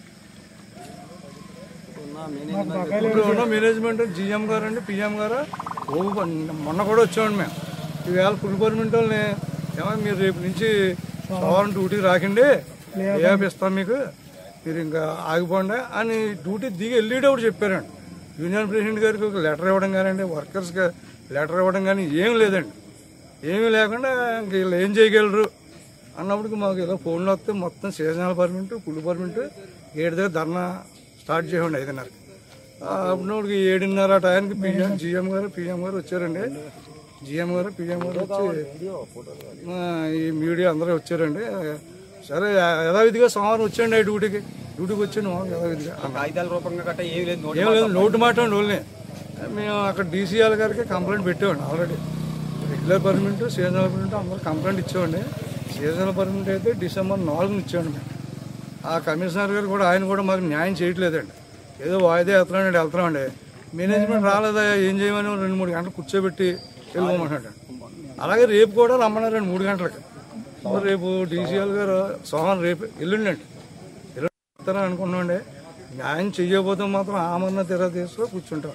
[SPEAKER 8] ఇప్పుడు ఉన్న మేనేజ్మెంట్ జిఎం గారు అండి పిఎం గారు ఓ మొన్న కూడా వచ్చామండి మేము ఈవేళ ఫుల్ పర్మిట్ వాళ్ళని ఏమో మీరు రేపు నుంచి సోమవారం డ్యూటీకి రాకండి ఏం ఇస్తాం మీకు మీరు ఇంకా ఆగిపోండి అని డ్యూటీ దిగి వెళ్ళేటప్పుడు చెప్పారండి యూనియన్ ప్రెసిడెంట్ గారికి ఒక లెటర్ ఇవ్వడం కానివ్వండి వర్కర్స్కి లెటర్ ఇవ్వడం కానీ ఏం లేదండి ఏమీ లేకుండా ఇంక వీళ్ళు ఏం చేయగలరు అన్నప్పటికి మాకు ఇలా ఫోన్లో వస్తే మొత్తం సీజనల్ పర్మిట్ ఫుల్ పర్మిట్ ఏడు దగ్గర ధర్నా స్టార్ట్ చేయండి ఐదున్నరకి అప్పుడు ఏడున్నర ఆ టైంకి పిఎం జిఎం గారు పిఎం గారు వచ్చారండి జిఎం గారు పిఎం గారు వచ్చి ఆ, ఈ మీడియా అందరూ వచ్చారండి సరే యథావిధిగా సోమవారం వచ్చాండి ఆ డ్యూటీకి డ్యూటీకి వచ్చాను యథావిధిగా
[SPEAKER 7] కాగితాల రూపంగా గట్రా ఏమి లేదు
[SPEAKER 8] ఏం లేదు నోటు మాట అండి ఓన్లీ మేము అక్కడ డీసీఆర్ గారికి కంప్లైంట్ పెట్టామండి already regular permit seasonal permit అందరూ కంప్లైంట్ ఇచ్చామండి సీజనల్ పర్మిట్ అయితే డిసెంబర్ నాలుగున ఇచ్చామండి మేము ఆ కమిషనర్ గారు కూడా ఆయన కూడా మాకు న్యాయం చేయట్లేదండి ఏదో వాయిదా వెళ్తున్నామండి వెళ్తున్నామండి మేనేజ్మెంట్ రాలేదా ఏం చేయమని రెండు మూడు గంటలు కూర్చోబెట్టి వెళ్ళిపోమంటాడు అలాగే రేపు కూడా రమ్మన్నారండి మూడు గంటలకి మరి రేపు డీసీఎల్ గారు సోమవారం రేపు ఎల్లుండండి ఎల్లుండి అనుకున్నామండి న్యాయం చెయ్యకపోతే మాత్రం ఆమరణ తెర తీసుకో కూర్చుంటాం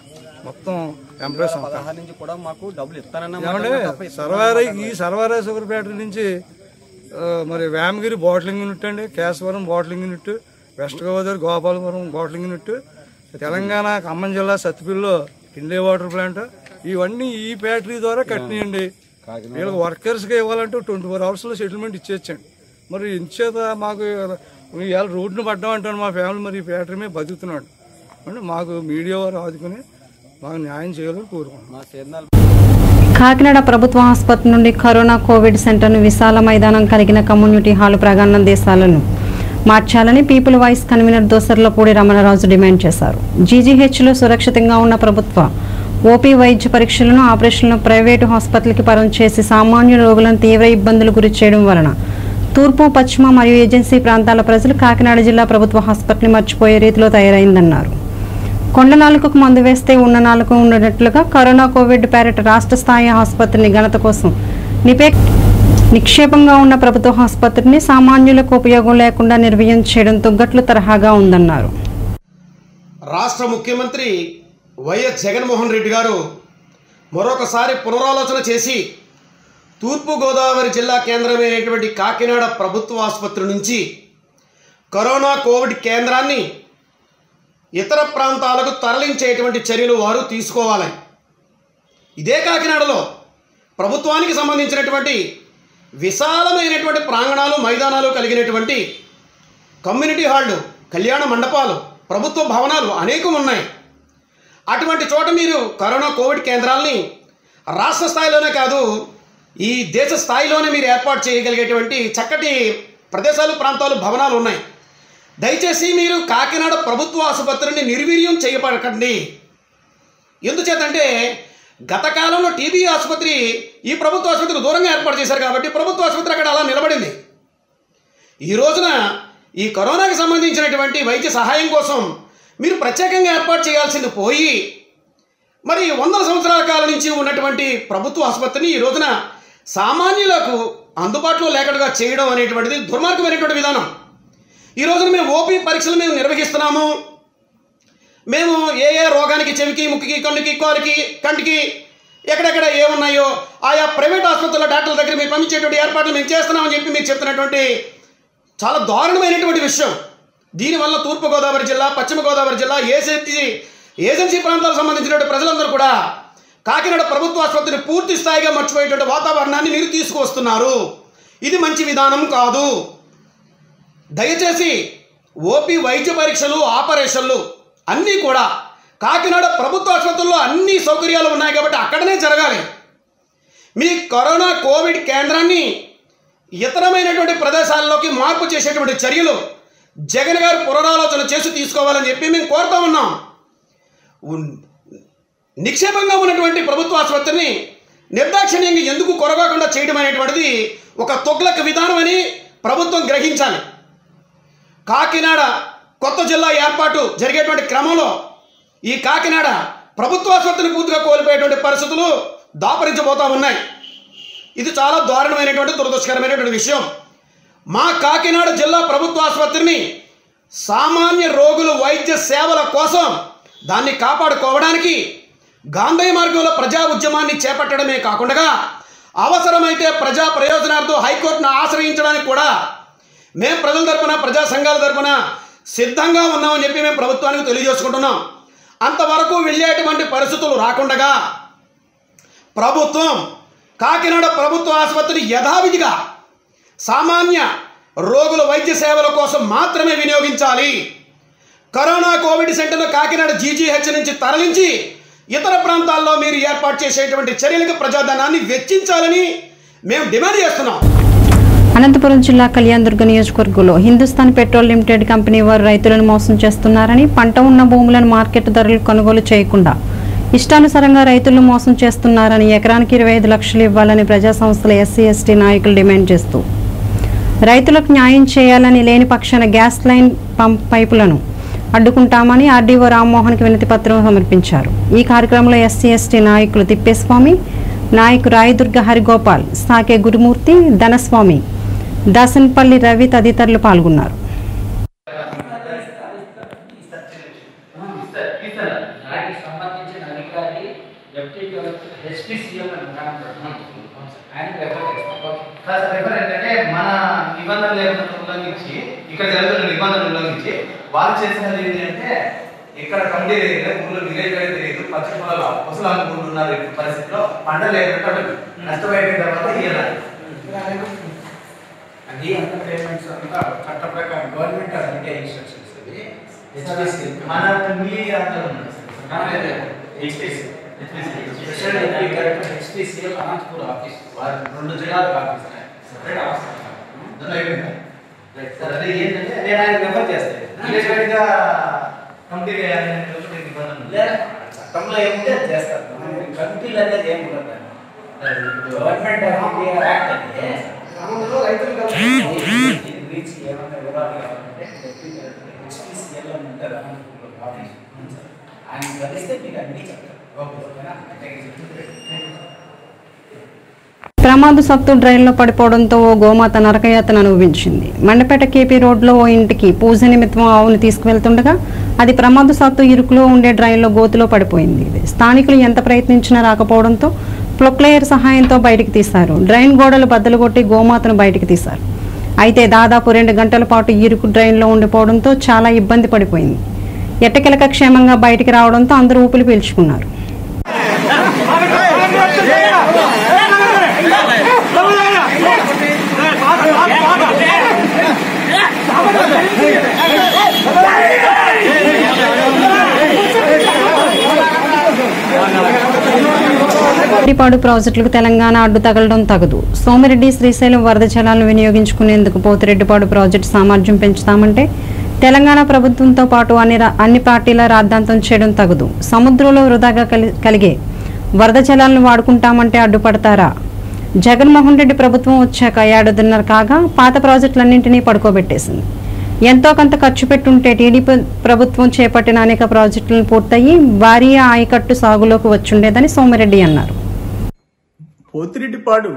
[SPEAKER 8] మొత్తం ఎంప్లాయీస్ అంతా
[SPEAKER 7] పదహారు నుంచి కూడా మాకు డబ్బులు ఇస్తానన్న
[SPEAKER 8] ఏమంటే సర్వారై ఈ సర్వారై షుగర్ ఫ్యాక్టరీ నుంచి ఆ, మరి వేమగిరి బాటిలింగ్ యూనిట్ అండి Kesavaram bottling unit west Godavari Gopalapuram bottling unit Telangana Khammam జిల్లా సత్తిపిల్లో కిండే వాటర్ ప్లాంట్ ఇవన్నీ ఈ ఫ్యాక్టరీ ద్వారా కట్టినాయండి వీళ్ళకి వర్కర్స్కి ఇవ్వాలంటే ట్వంటీ ఫోర్ అవర్స్లో సెటిల్మెంట్ ఇచ్చేచ్చండి మరి ఇంచేత మాకు ఇవాళ రోడ్డును పడ్డామంటాను మా ఫ్యామిలీ మరి ఈ ఫ్యాక్టరీ మీద బతుకుతున్నాడు అంటే మాకు మీడియా వారు ఆదుకుని మాకు న్యాయం చేయాలని కోరుకుంటున్నాం
[SPEAKER 7] మా సేదనాలు
[SPEAKER 1] కాకినాడ ప్రభుత్వ ఆసుపత్రి నుండి కరోనా కోవిడ్ సెంటర్ను విశాల మైదానం కలిగిన కమ్యూనిటీ హాల్ ప్రాంగణ దేశాలను మార్చాలని people voice convener Dosarlapudi Ramanaraju demand చేశారు జీజీహెచ్లో సురక్షితంగా ఉన్న ప్రభుత్వ ఓపీ వైద్య పరీక్షలను ఆపరేషన్లను ప్రైవేటు హాస్పిటల్కి పరం చేసి సామాన్య రోగులను తీవ్ర ఇబ్బందులు గురి చేయడం వలన తూర్పు పశ్చిమ మరియు ఏజెన్సీ ప్రాంతాల ప్రజలు కాకినాడ జిల్లా ప్రభుత్వ హాస్పిటల్ని మర్చిపోయే రీతిలో తయారైందన్నారు కొండ నాలుకకు మందు వేస్తే ఉన్న నాలుక ఉండనట్లుగా కరోనా కోవిడ్ పేరిట రాష్ట్ర స్థాయి ఆసుపత్రిని ఘనత కోసం నిపే నిక్షేపంగా ఉన్న ప్రభుత్వ ఆసుపత్రిని సామాన్యులకు ఉపయోగం లేకుండా నిర్వహణ చేయడం తుగ్గట్లు తరహాగా ఉందన్నారు
[SPEAKER 9] రాష్ట్ర ముఖ్యమంత్రి వైఎస్ జగన్మోహన్ రెడ్డి గారు మరొకసారి పునరాలోచన చేసి తూర్పుగోదావరి జిల్లా కేంద్రమైనటువంటి కాకినాడ ప్రభుత్వ ఆసుపత్రి నుంచి కరోనా కోవిడ్ కేంద్రాన్ని ఇతర ప్రాంతాలకు తరలించేటువంటి చర్యలు వారు తీసుకోవాలి ఇదే కాకినాడలో ప్రభుత్వానికి సంబంధించినటువంటి విశాలమైనటువంటి ప్రాంగణాలు మైదానాలు కలిగినటువంటి కమ్యూనిటీ హాళ్ళు కళ్యాణ మండపాలు ప్రభుత్వ భవనాలు అనేకం ఉన్నాయి అటువంటి చోట మీరు కరోనా కోవిడ్ కేంద్రాల్ని రాష్ట్ర స్థాయిలోనే కాదు ఈ దేశ స్థాయిలోనే మీరు ఏర్పాటు చేయగలిగేటువంటి చక్కటి ప్రదేశాలు ప్రాంతాలు భవనాలు ఉన్నాయి దయచేసి మీరు కాకినాడ ప్రభుత్వ ఆసుపత్రిని నిర్వీర్యం చేయబడకండి ఎందుచేతంటే గత కాలంలో టీబీ ఆసుపత్రి ఈ ప్రభుత్వ ఆసుపత్రికి దూరంగా ఏర్పాటు చేశారు కాబట్టి ప్రభుత్వ ఆసుపత్రి అక్కడ అలా నిలబడింది ఈ రోజున ఈ కరోనాకి సంబంధించినటువంటి వైద్య సహాయం కోసం మీరు ప్రత్యేకంగా ఏర్పాటు చేయాల్సింది పోయి మరి వందల సంవత్సరాల కాలం నుంచి ఉన్నటువంటి ప్రభుత్వ ఆసుపత్రిని ఈ రోజున సామాన్యులకు అందుబాటులో లేకుండా చేయడం అనేటువంటిది దుర్మార్గమైనటువంటి విధానం ఈ రోజున మేము ఓపీ పరీక్షలు మేము నిర్వహిస్తున్నాము మేము ఏ ఏ రోగానికి చెవికి ముక్కికి కన్నుకి కాలుకి కంటికి ఎక్కడెక్కడ ఏమున్నాయో ఆయా ప్రైవేట్ ఆసుపత్రుల డాక్టర్ల దగ్గర మేము పంపించేటువంటి ఏర్పాట్లు మేము చేస్తున్నామని చెప్పి మీరు చెప్తున్నటువంటి చాలా దారుణమైనటువంటి విషయం దీనివల్ల తూర్పుగోదావరి జిల్లా పశ్చిమ గోదావరి జిల్లా ఏజెన్సీ ఏజెన్సీ ప్రాంతాలకు సంబంధించినటువంటి ప్రజలందరూ కూడా కాకినాడ ప్రభుత్వ ఆసుపత్రిని పూర్తి స్థాయిగా మర్చిపోయేటువంటి వాతావరణాన్ని మీరు తీసుకువస్తున్నారు ఇది మంచి విధానం కాదు దయచేసి ఓపీ వైద్య పరీక్షలు ఆపరేషన్లు అన్నీ కూడా కాకినాడ ప్రభుత్వ ఆసుపత్రుల్లో అన్ని సౌకర్యాలు ఉన్నాయి కాబట్టి అక్కడనే జరగాలి మీ కరోనా కోవిడ్ కేంద్రాన్ని ఇతరమైనటువంటి ప్రదేశాల్లోకి మార్పు చేసేటువంటి చర్యలు జగన్ గారు పునరాలోచన చేసి తీసుకోవాలని చెప్పి మేము కోరుతా ఉన్నాం ఉన్- నిక్షేపంగా ఉన్నటువంటి ప్రభుత్వ ఆసుపత్రిని నిర్దాక్షిణ్యంగా ఎందుకు కొరగాకుండా చేయడం అనేటువంటిది ఒక తొగ్లక విధానం అని ప్రభుత్వం గ్రహించాలి కాకినాడ కొత్త జిల్లా ఏర్పాటు జరిగేటువంటి క్రమంలో ఈ కాకినాడ ప్రభుత్వ ఆసుపత్రిని పూర్తిగా కోల్పోయేటువంటి పరిస్థితులు దాపరించబోతా ఉన్నాయి ఇది చాలా దారుణమైనటువంటి దురదృష్టకరమైనటువంటి విషయం మా కాకినాడ జిల్లా ప్రభుత్వ ఆసుపత్రిని సామాన్య రోగుల వైద్య సేవల కోసం దాన్ని కాపాడుకోవడానికి గాంధీ మార్గంలో ప్రజా ఉద్యమాన్ని చేపట్టడమే కాకుండా అవసరమైతే ప్రజా ప్రయోజనార్థం హైకోర్టును ఆశ్రయించడానికి కూడా మేము ప్రజల తరపున ప్రజా సంఘాల తరపున సిద్ధంగా ఉన్నామని చెప్పి మేము ప్రభుత్వానికి తెలియజేసుకుంటున్నాం అంతవరకు వెళ్ళేటువంటి పరిస్థితులు రాకుండగా ప్రభుత్వం కాకినాడ ప్రభుత్వ ఆసుపత్రి యథావిధిగా సామాన్య రోగుల వైద్య సేవల కోసం మాత్రమే వినియోగించాలి కరోనా కోవిడ్ సెంటర్ను కాకినాడ జీజీహెచ్ నుంచి తరలించి ఇతర ప్రాంతాల్లో మీరు ఏర్పాటు చేసేటువంటి చర్యలకు ప్రజాధనాన్ని వెచ్చించాలని మేము డిమాండ్ చేస్తున్నాం
[SPEAKER 1] అనంతపురం జిల్లా కళ్యాణదుర్గ నియోజకవర్గంలో హిందుస్థాన్ పెట్రోల్ లిమిటెడ్ కంపెనీ వారు రైతులను మోసం చేస్తున్నారని పంట ఉన్న భూములను మార్కెట్ ధరలు కొనుగోలు చేయకుండా ఇష్టానుసారంగా రైతులను మోసం చేస్తున్నారని ఎకరానికి ఇరవై ఐదు లక్షలు ఇవ్వాలని ప్రజా సంస్థల ఎస్సీ ఎస్టీ నాయకులు డిమాండ్ చేస్తూ రైతులకు న్యాయం చేయాలని లేని పక్షాన గ్యాస్ లైన్ పంప్ పైపులను అడ్డుకుంటామని ఆర్డీఓ రామ్మోహన్కి వినతి పత్రం సమర్పించారు ఈ కార్యక్రమంలో ఎస్సీ ఎస్టీ నాయకులు తిప్పేస్వామి నాయకు రాయదుర్గ హరిగోపాల్ సాకే గురుమూర్తి ధనస్వామి దాసన్పల్లి రవి తదితరులు పాల్గొన్నారు
[SPEAKER 10] దానికి సంబంధించిన అధికారి ఎఫ్టీ హెచ్పిసిఎల్ అని ఉన్నాడు. ఆయన రెఫర్ చేస్తాం
[SPEAKER 11] సార్ రెఫర్ ఏంటంటే మన నిబంధనలు ఉల్లంఘించి ఇక్కడ జరుగుతున్న నిబంధనలు ఉల్లంఘించి వాళ్ళు చేసినది ఏంటి అంటే ఇక్కడ కమిటీ తెలియదు ఊళ్ళో విలేజ్ కూడా తెలియదు పచ్చి పొలాలు ముసలు అనుకుంటున్నారు ఈ పరిస్థితిలో పంటలు ఏర్పడ్డ నష్టపోయిన తర్వాత ఇయ్యాలి
[SPEAKER 10] అది అంత పేమెంట్స్ అంతా చట్ట ప్రకారం గవర్నమెంట్ అందుకే ఇన్స్ట్రక్షన్స్ అది హెచ్పిసి
[SPEAKER 11] మన మీ దాంట్లో ఉన్నది sir.
[SPEAKER 10] HPC special MP collector HPCL Anantapur office వారి రెండు జిల్లాలకు ఆఫీస్ సెపరేట్ ఆఫీస్
[SPEAKER 11] అందులో అయిపోయిందా?
[SPEAKER 10] రైట్
[SPEAKER 11] సార్ అది ఏంటంటే నేను ఆయన రెఫర్ చేస్తాను విలేజ్ వైడ్గా కమిటీ వేయాలని నిబంధనలు
[SPEAKER 10] లేదా చట్టంలో ఏముంటే అది చేస్తారు కమిటీలు అనేది ఏం ఉండదు గవర్నమెంట్ యాక్ట్ అంటే అందులో రైతులు రీచ్ ఏమన్నా వివరాలు కావాలంటే హెచ్పిసిఎల్ అని ఉంటారు అనంతపూర్ ఆఫీస్ ఆయన కలిస్తే మీకు అన్ని చెప్తారు ఓకేనా థ్యాంక్ యూ
[SPEAKER 1] ప్రమాద సత్తు డ్రైన్లో పడిపోవడంతో ఓ గోమాత నరకయాతన అనుభవించింది మండపేట కేపీ రోడ్లో ఓ ఇంటికి పూజ నిమిత్తం ఆవును తీసుకువెళ్తుండగా అది ప్రమాద సత్తు ఇరుకులో ఉండే డ్రైన్లో గోతులో పడిపోయింది స్థానికులు ఎంత ప్రయత్నించినా రాకపోవడంతో ప్రొక్లేయర్ సహాయంతో బయటికి తీశారు డ్రైన్ గోడలు బద్దలు కొట్టి గోమాతను బయటికి తీశారు అయితే దాదాపు రెండు గంటల పాటు ఇరుకు డ్రైన్లో ఉండిపోవడంతో చాలా ఇబ్బంది పడిపోయింది ఎట్టకెలక క్షేమంగా బయటికి రావడంతో అందరూ ఊపిరి పీల్చుకున్నారు పోతిరెడ్డిపాడు ప్రాజెక్టులకు తెలంగాణ అడ్డు తగలడం తగదు సోమిరెడ్డి శ్రీశైలం వరద జలాలను వినియోగించుకునేందుకు పోతిరెడ్డిపాడు ప్రాజెక్టు సామర్థ్యం పెంచుతామంటే తెలంగాణ ప్రభుత్వంతో పాటు అన్ని రా- అన్ని పార్టీల రాద్ధాంతం చేయడం తగదు సముద్రంలో వృధాగా కలి- కలిగే వరద జలాలను వాడుకుంటామంటే అడ్డుపడతారా జగన్మోహన్ రెడ్డి ప్రభుత్వం వచ్చాక ఏడాదిన్నర కాగా పాత ప్రాజెక్టులన్నింటినీ పడుకోబెట్టేసింది ఎంతో కొంత ఖర్చు పెట్టుంటే టీడీపీ ప్రభుత్వం చేపట్టిన అనేక ప్రాజెక్టులను పూర్తయి భారీ ఆయకట్టు సాగులోకి వచ్చుండేదని సోమిరెడ్డి అన్నారు
[SPEAKER 2] పోతిరెడ్డిపాడు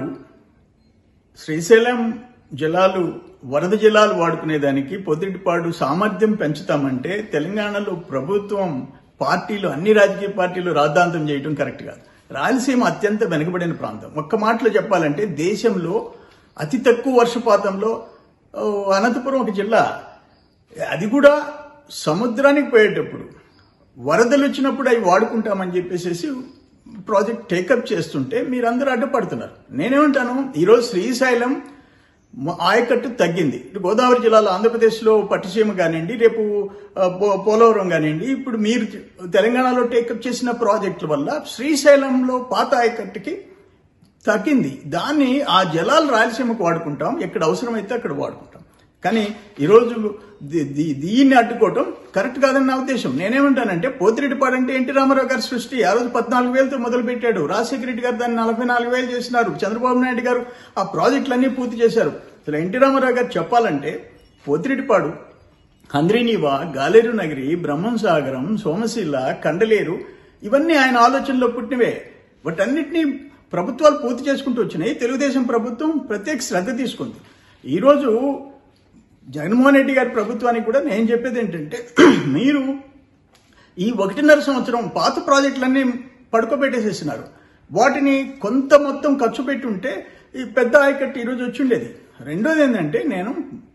[SPEAKER 2] శ్రీశైలం జలాలు వరద జలాలు వాడుకునేదానికి పొద్దుటిపాడు సామర్థ్యం పెంచుతామంటే తెలంగాణలో ప్రభుత్వం పార్టీలు అన్ని రాజకీయ పార్టీలు రాద్ధాంతం చేయడం కరెక్ట్ కాదు రాయలసీమ అత్యంత వెనుకబడిన ప్రాంతం ఒక్క మాటలో చెప్పాలంటే దేశంలో అతి తక్కువ వర్షపాతంలో ఓ, అనంతపురం ఒక జిల్లా అది కూడా సముద్రానికి పోయేటప్పుడు వరదలు వచ్చినప్పుడు అవి వాడుకుంటామని చెప్పేసి ప్రాజెక్ట్ టేకప్ చేస్తుంటే మీరందరూ అడ్డుపడుతున్నారు నేనేమంటాను ఈరోజు శ్రీశైలం మ- ఆయకట్టు తగ్గింది ఇటు గోదావరి జిల్లాలో ఆంధ్రప్రదేశ్లో పట్టిసీమ కానివ్వండి రేపు ఆ, పో- పోలవరం కానివ్వండి ఇప్పుడు మీరు తెలంగాణలో టేకప్ చేసిన ప్రాజెక్టుల వల్ల శ్రీశైలంలో పాత ఆయకట్టుకి తగ్గింది దాన్ని ఆ జలాలు రాయలసీమకు వాడుకుంటాం ఎక్కడ అవసరమైతే అక్కడ వాడుకుంటాం కానీ ఈరోజు దీ- దీ- దీన్ని అడ్డుకోవటం కరెక్ట్ కాదని నా ఉద్దేశం నేనేమంటానంటే పోతిరెడ్డిపాడు అంటే ఎన్టీ రామారావు గారి సృష్టి ఆ రోజు పద్నాలుగు వేలతో మొదలు పెట్టాడు రాజశేఖర రెడ్డి గారు దాన్ని నలభై నాలుగు వేలు చేసినారు చంద్రబాబు నాయుడు గారు ఆ ప్రాజెక్టులన్నీ పూర్తి చేశారు అసలు ఎన్టీ రామారావు గారు చెప్పాలంటే పోతిరెడ్డిపాడు హంద్రీనీవా గాలేరు నగరి బ్రహ్మం సాగరం సోమశిల కండలేరు ఇవన్నీ ఆయన ఆలోచనలో పుట్టినవే వాటన్నిటినీ ప్రభుత్వాలు పూర్తి చేసుకుంటూ వచ్చినాయి తెలుగుదేశం ప్రభుత్వం ప్రత్యేక శ్రద్ధ తీసుకుంది ఈరోజు జగన్మోహన్ రెడ్డి గారి ప్రభుత్వానికి కూడా నేను చెప్పేది ఏంటంటే మీరు ఈ ఒకటిన్నర సంవత్సరం పాత ప్రాజెక్టులన్నీ పడుకోబెట్టేసేసినారు వాటిని కొంత మొత్తం ఖర్చు పెట్టి ఉంటే ఈ పెద్ద ఆయకట్టు ఈరోజు వచ్చి ఉండేది రెండోది ఏంటంటే నేను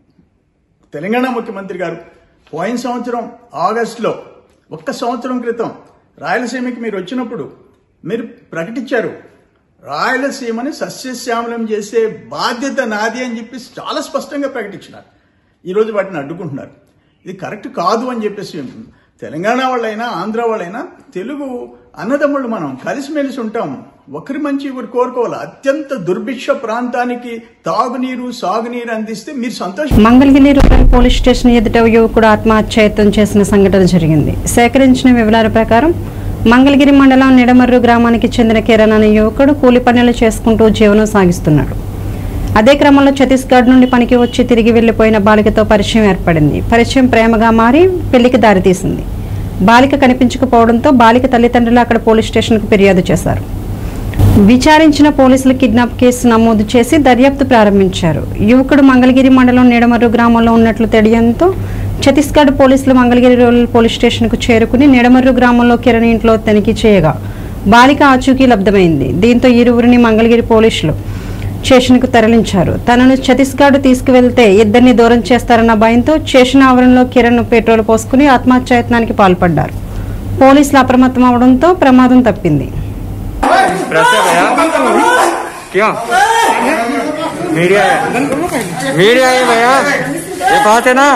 [SPEAKER 2] తెలంగాణ ముఖ్యమంత్రి గారు పోయిన సంవత్సరం ఆగస్టులో ఒక్క సంవత్సరం క్రితం రాయలసీమకి మీరు వచ్చినప్పుడు మీరు ప్రకటించారు రాయలసీమని సస్యశ్యామలం చేసే బాధ్యత నాది అని చెప్పి చాలా స్పష్టంగా ప్రకటించినారు ఈరోజు వాటిని అడ్డుకుంటున్నారు ఇది కరెక్ట్ కాదు అని చెప్పేసి తెలంగాణ వాళ్ళైనా ఆంధ్ర వాళ్ళైనా తెలుగు అన్నదమ్ముళ్ళు మనం కలిసిమెలిసి ఉంటాం ఒకరి మంచి ఒకరు కోరుకోవాలి అత్యంత దుర్భిక్ష ప్రాంతానికి తాగునీరు సాగునీరు అందిస్తే మీరు సంతోషం
[SPEAKER 1] మంగళగిరి రూరల్ పోలీస్ స్టేషన్ ఎదుట ఓ యువకుడు ఆత్మహత్యయత్నం చేసిన సంఘటన జరిగింది సేకరించిన వివరాల ప్రకారం మంగళగిరి మండలం నిడమర్రు గ్రామానికి చెందిన కిరణ్ అనే యువకుడు కూలి పనులు చేసుకుంటూ జీవనం సాగిస్తున్నాడు అదే క్రమంలో ఛత్తీస్గఢ్ నుండి పనికి వచ్చి తిరిగి వెళ్లిపోయిన బాలికతో పరిచయం ఏర్పడింది పరిచయం ప్రేమగా మారి పెళ్లికి దారితీసింది బాలిక కనిపించకపోవడంతో బాలిక తల్లిదండ్రులు అక్కడ పోలీస్ స్టేషన్కు ఫిర్యాదు చేశారు విచారించిన పోలీసులు కిడ్నాప్ కేసు నమోదు చేసి దర్యాప్తు ప్రారంభించారు యువకుడు మంగళగిరి మండలం నీడమర్రు గ్రామంలో ఉన్నట్లు తెలియడంతో ఛత్తీస్గఢ్ పోలీసులు మంగళగిరి రూరల్ పోలీస్ స్టేషన్కు చేరుకుని నిడమర్రు గ్రామంలో కిరణ్ ఇంట్లో తనిఖీ చేయగా బాలిక ఆచూకీ లబ్ధమైంది దీంతో ఇరువురిని మంగళగిరి పోలీసులు స్టేషన్కు తరలించారు తనను ఛత్తీస్గఢ్ తీసుకువెళ్తే ఇద్దరిని దూరం చేస్తారన్న భయంతో స్టేషన్ ఆవరణలో కిరణ్ పెట్రోల్ పోసుకుని ఆత్మహత్యాయత్నానికి పాల్పడ్డారు పోలీసులు అప్రమత్తం అవడంతో ప్రమాదం తప్పింది
[SPEAKER 3] प्रेस है भैया क्यों मीडिया है मीडिया है भैया ये बात है ना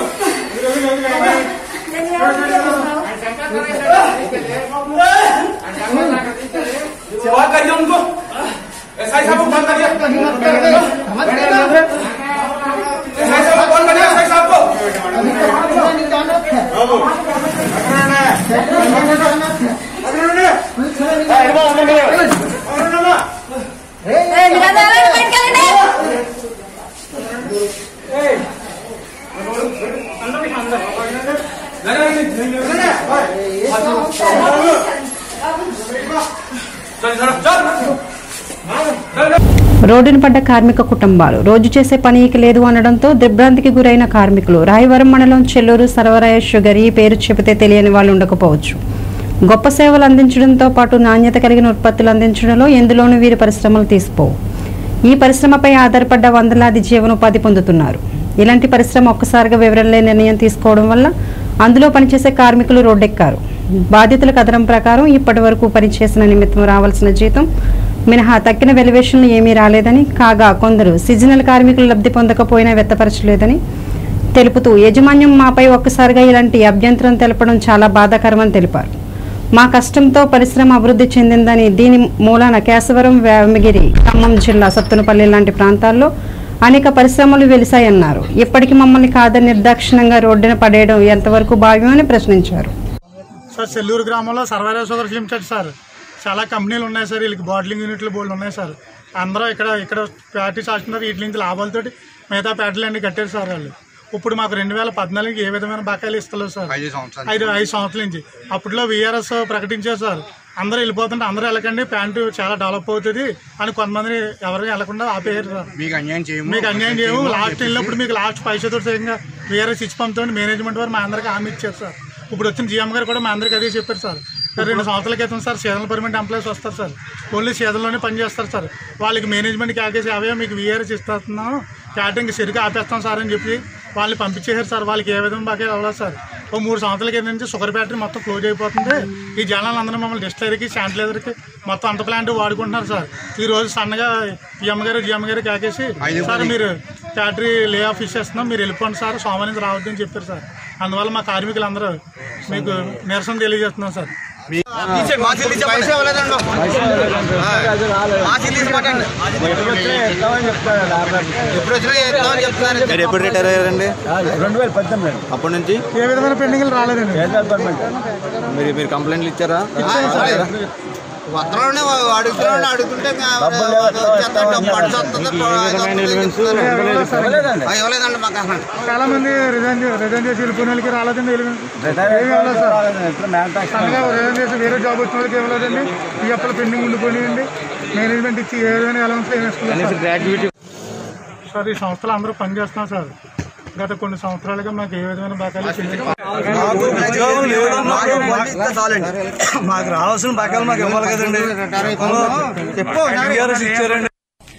[SPEAKER 4] बात करिए उनको ऐसा ही साहब को फोन करिए ऐसा ही साहब को फोन करिए ऐसा ही साहब को
[SPEAKER 1] రోడ్డున పడ్డ కార్మిక కుటుంబాలు రోజు చేసే పని ఇక లేదు అనడంతో దిగ్భ్రాంతికి గురైన కార్మికులు రాయవరం మండలం చెల్లూరు సర్వరాయ షుగర్ ఈ పేరు చెబితే తెలియని వాళ్ళు ఉండకపోవచ్చు గొప్ప సేవలు అందించడంతో పాటు నాణ్యత కలిగిన ఉత్పత్తులు అందించడంలో ఎందులోనూ వీరి పరిశ్రమలు తీసిపోవు ఈ పరిశ్రమపై ఆధారపడ్డ వందలాది జీవనోపాధి పొందుతున్నారు ఇలాంటి పరిశ్రమ ఒక్కసారిగా వివరణ లేని నిర్ణయం తీసుకోవడం వల్ల అందులో పనిచేసే కార్మికులు రోడ్డెక్కారు బాధ్యతల కథనం ప్రకారం ఇప్పటి వరకు పనిచేసిన నిమిత్తం రావాల్సిన జీతం మినహా తక్కిన వెలివేషన్లు ఏమీ రాలేదని కాగా కొందరు సీజనల్ కార్మికులు లబ్ధి పొందకపోయినా వ్యక్తపరచలేదని తెలుపుతూ యాజమాన్యం మాపై ఒక్కసారిగా ఇలాంటి అభ్యంతరం తెలపడం చాలా బాధాకరమని తెలిపారు మా కష్టంతో పరిశ్రమ అభివృద్ధి చెందిందని దీని మూలాన కేశవరం వేమగిరి ఖమ్మం జిల్లా సత్తునపల్లి లాంటి ప్రాంతాల్లో అనేక పరిశ్రమలు వెలిశాయన్నారు ఇప్పటికీ మమ్మల్ని కాదని నిర్దాక్షిణంగా రోడ్డున పడేయడం ఎంతవరకు భావ్యమని ప్రశ్నించారు
[SPEAKER 5] సార్ సెల్లూరు గ్రామంలో సర్వారా షుగర్స్ లిమిటెడ్ సార్ చాలా కంపెనీలు ఉన్నాయి సార్ వీళ్ళకి బాటిలింగ్ యూనిట్లు బోర్డు ఉన్నాయి సార్ అందరూ ఇక్కడ ఇక్కడ ఫ్యాక్టరీ చేస్తున్నారు వీటి నుంచి లాభాలతోటి మిగతా ఫ్యాక్టరీలు అన్ని కట్టారు సార్ వాళ్ళు ఇప్పుడు మాకు రెండు వేల పద్నాలుగుకి ఏ విధమైన బకాయిలు ఇస్తలేదు సార్
[SPEAKER 7] ఐదు సంవత్సరాలు
[SPEAKER 5] ఐదు ఐదు సంవత్సరాల నుంచి అప్పట్లో విఆర్ఎస్ ప్రకటించారు సార్ అందరూ వెళ్ళిపోతుంటే అందరూ వెళ్ళకండి ప్యాంటు చాలా డెవలప్ అవుతుంది అని కొంతమంది ఎవరికి వెళ్ళకుండా ఆపేయారు సార్
[SPEAKER 7] మీకు అన్యాయం చేయము
[SPEAKER 5] మీకు అన్యాయం చేయము లాస్ట్ వెళ్ళినప్పుడు మీకు లాస్ట్ పైసతో సరిగ్గా వీఆర్ఎస్ ఇచ్చి పంపుతామని మేనేజ్మెంట్ వారు మా అందరికీ హామీ ఇచ్చారు సార్ ఇప్పుడు వచ్చిన జీఎం గారు కూడా మా అందరికీ అదే చెప్పారు సార్ సార్ రెండు సంవత్సరాల క్రితం సార్ సీజనల్ పర్మనెంట్ ఎంప్లాయీస్ వస్తారు సార్ ఓన్లీ సీజన్లోనే పని చేస్తారు సార్ వాళ్ళకి మేనేజ్మెంట్ క్యాకేజ్ అవే మీకు వీఆర్ఎస్ ఇస్తున్నాం క్యాటరింగ్ సరిగ్గా ఆపేస్తాం సార్ అని చెప్పి వాళ్ళని పంపించేశారు సార్ వాళ్ళకి ఏ విధంగా బాగా అవ్వలేదు సార్ ఓ మూడు సంవత్సరాల కింద నుంచి షుగర్ ఫ్యాక్టరీ మొత్తం క్లోజ్ అయిపోతుంది ఈ జనాలు అందరూ మమ్మల్ని డిస్టైలర్కి శానిటైజర్కి మొత్తం అంత ప్లాంట్ వాడుకుంటున్నారు సార్ ఈ రోజు సన్నగా పిఎం గారు జిఎం గారు కాకేసి సార్ మీరు ఫ్యాక్టరీ లే ఆఫ్ ఇచ్చేస్తున్నాం మీరు వెళ్ళిపోండి సార్ సోమవారం నుంచి రావద్దని చెప్పారు సార్ అందువల్ల మా కార్మికులందరూ మీకు నిరసన తెలియజేస్తున్నాం సార్
[SPEAKER 6] పైసా ఇవ్వలేదండి మాసి తీసుకోండి ఎప్పుడు వచ్చినా చేస్తామని చెప్తున్నారు
[SPEAKER 7] మీరు ఎప్పుడు రిటైర్ అయ్యారండి రెండు వేల పద్దెనిమిది అప్పటి నుంచి
[SPEAKER 5] ఏ విధమైన పెండింగ్లు రాలేదండి
[SPEAKER 7] మీరు మీరు కంప్లైంట్లు ఇచ్చారా
[SPEAKER 6] వస్త్రంలోనే అడుగుతున్నాడు అడుగుతుంటే మేము వచ్చేస్తాం, డబ్బు పడిచి వస్తుంది, ఆ, ఇవ్వలేదండి మాకు అసలు
[SPEAKER 5] చాలా మంది రిజైన్ రిజైన్ చేసి వెళ్ళిపోయిన వాళ్ళకి రాలేదండి ఏమి ఇవ్వలేదు సార్ సన్నగా రిజైన్ చేసి వేరే జాబ్ వచ్చిన వాళ్ళకి ఇవ్వలేదండి ఈ అప్పులు పెండింగ్ ఉండిపోయినాయండి మేనేజ్మెంట్ ఇచ్చి ఏ విధమైన అలవన్స్ ఏమి ఇస్తలేదు సార్. సార్ ఈ సంస్థలు అందరూ పనిచేస్తున్నాం సార్ గత కొన్ని సంవత్సరాలుగా మాకు ఏ విధమైన బకాయిలు చెల్లించలేదు.
[SPEAKER 7] మాకు ఉద్యోగం లేదు మాకు వడ్డీ ఇస్తే చాలండి మాకు రావాల్సిన బకాయిలు మాకు ఇవ్వాలి కదండి చెప్పు టీఆర్ఎస్ ఇచ్చారండి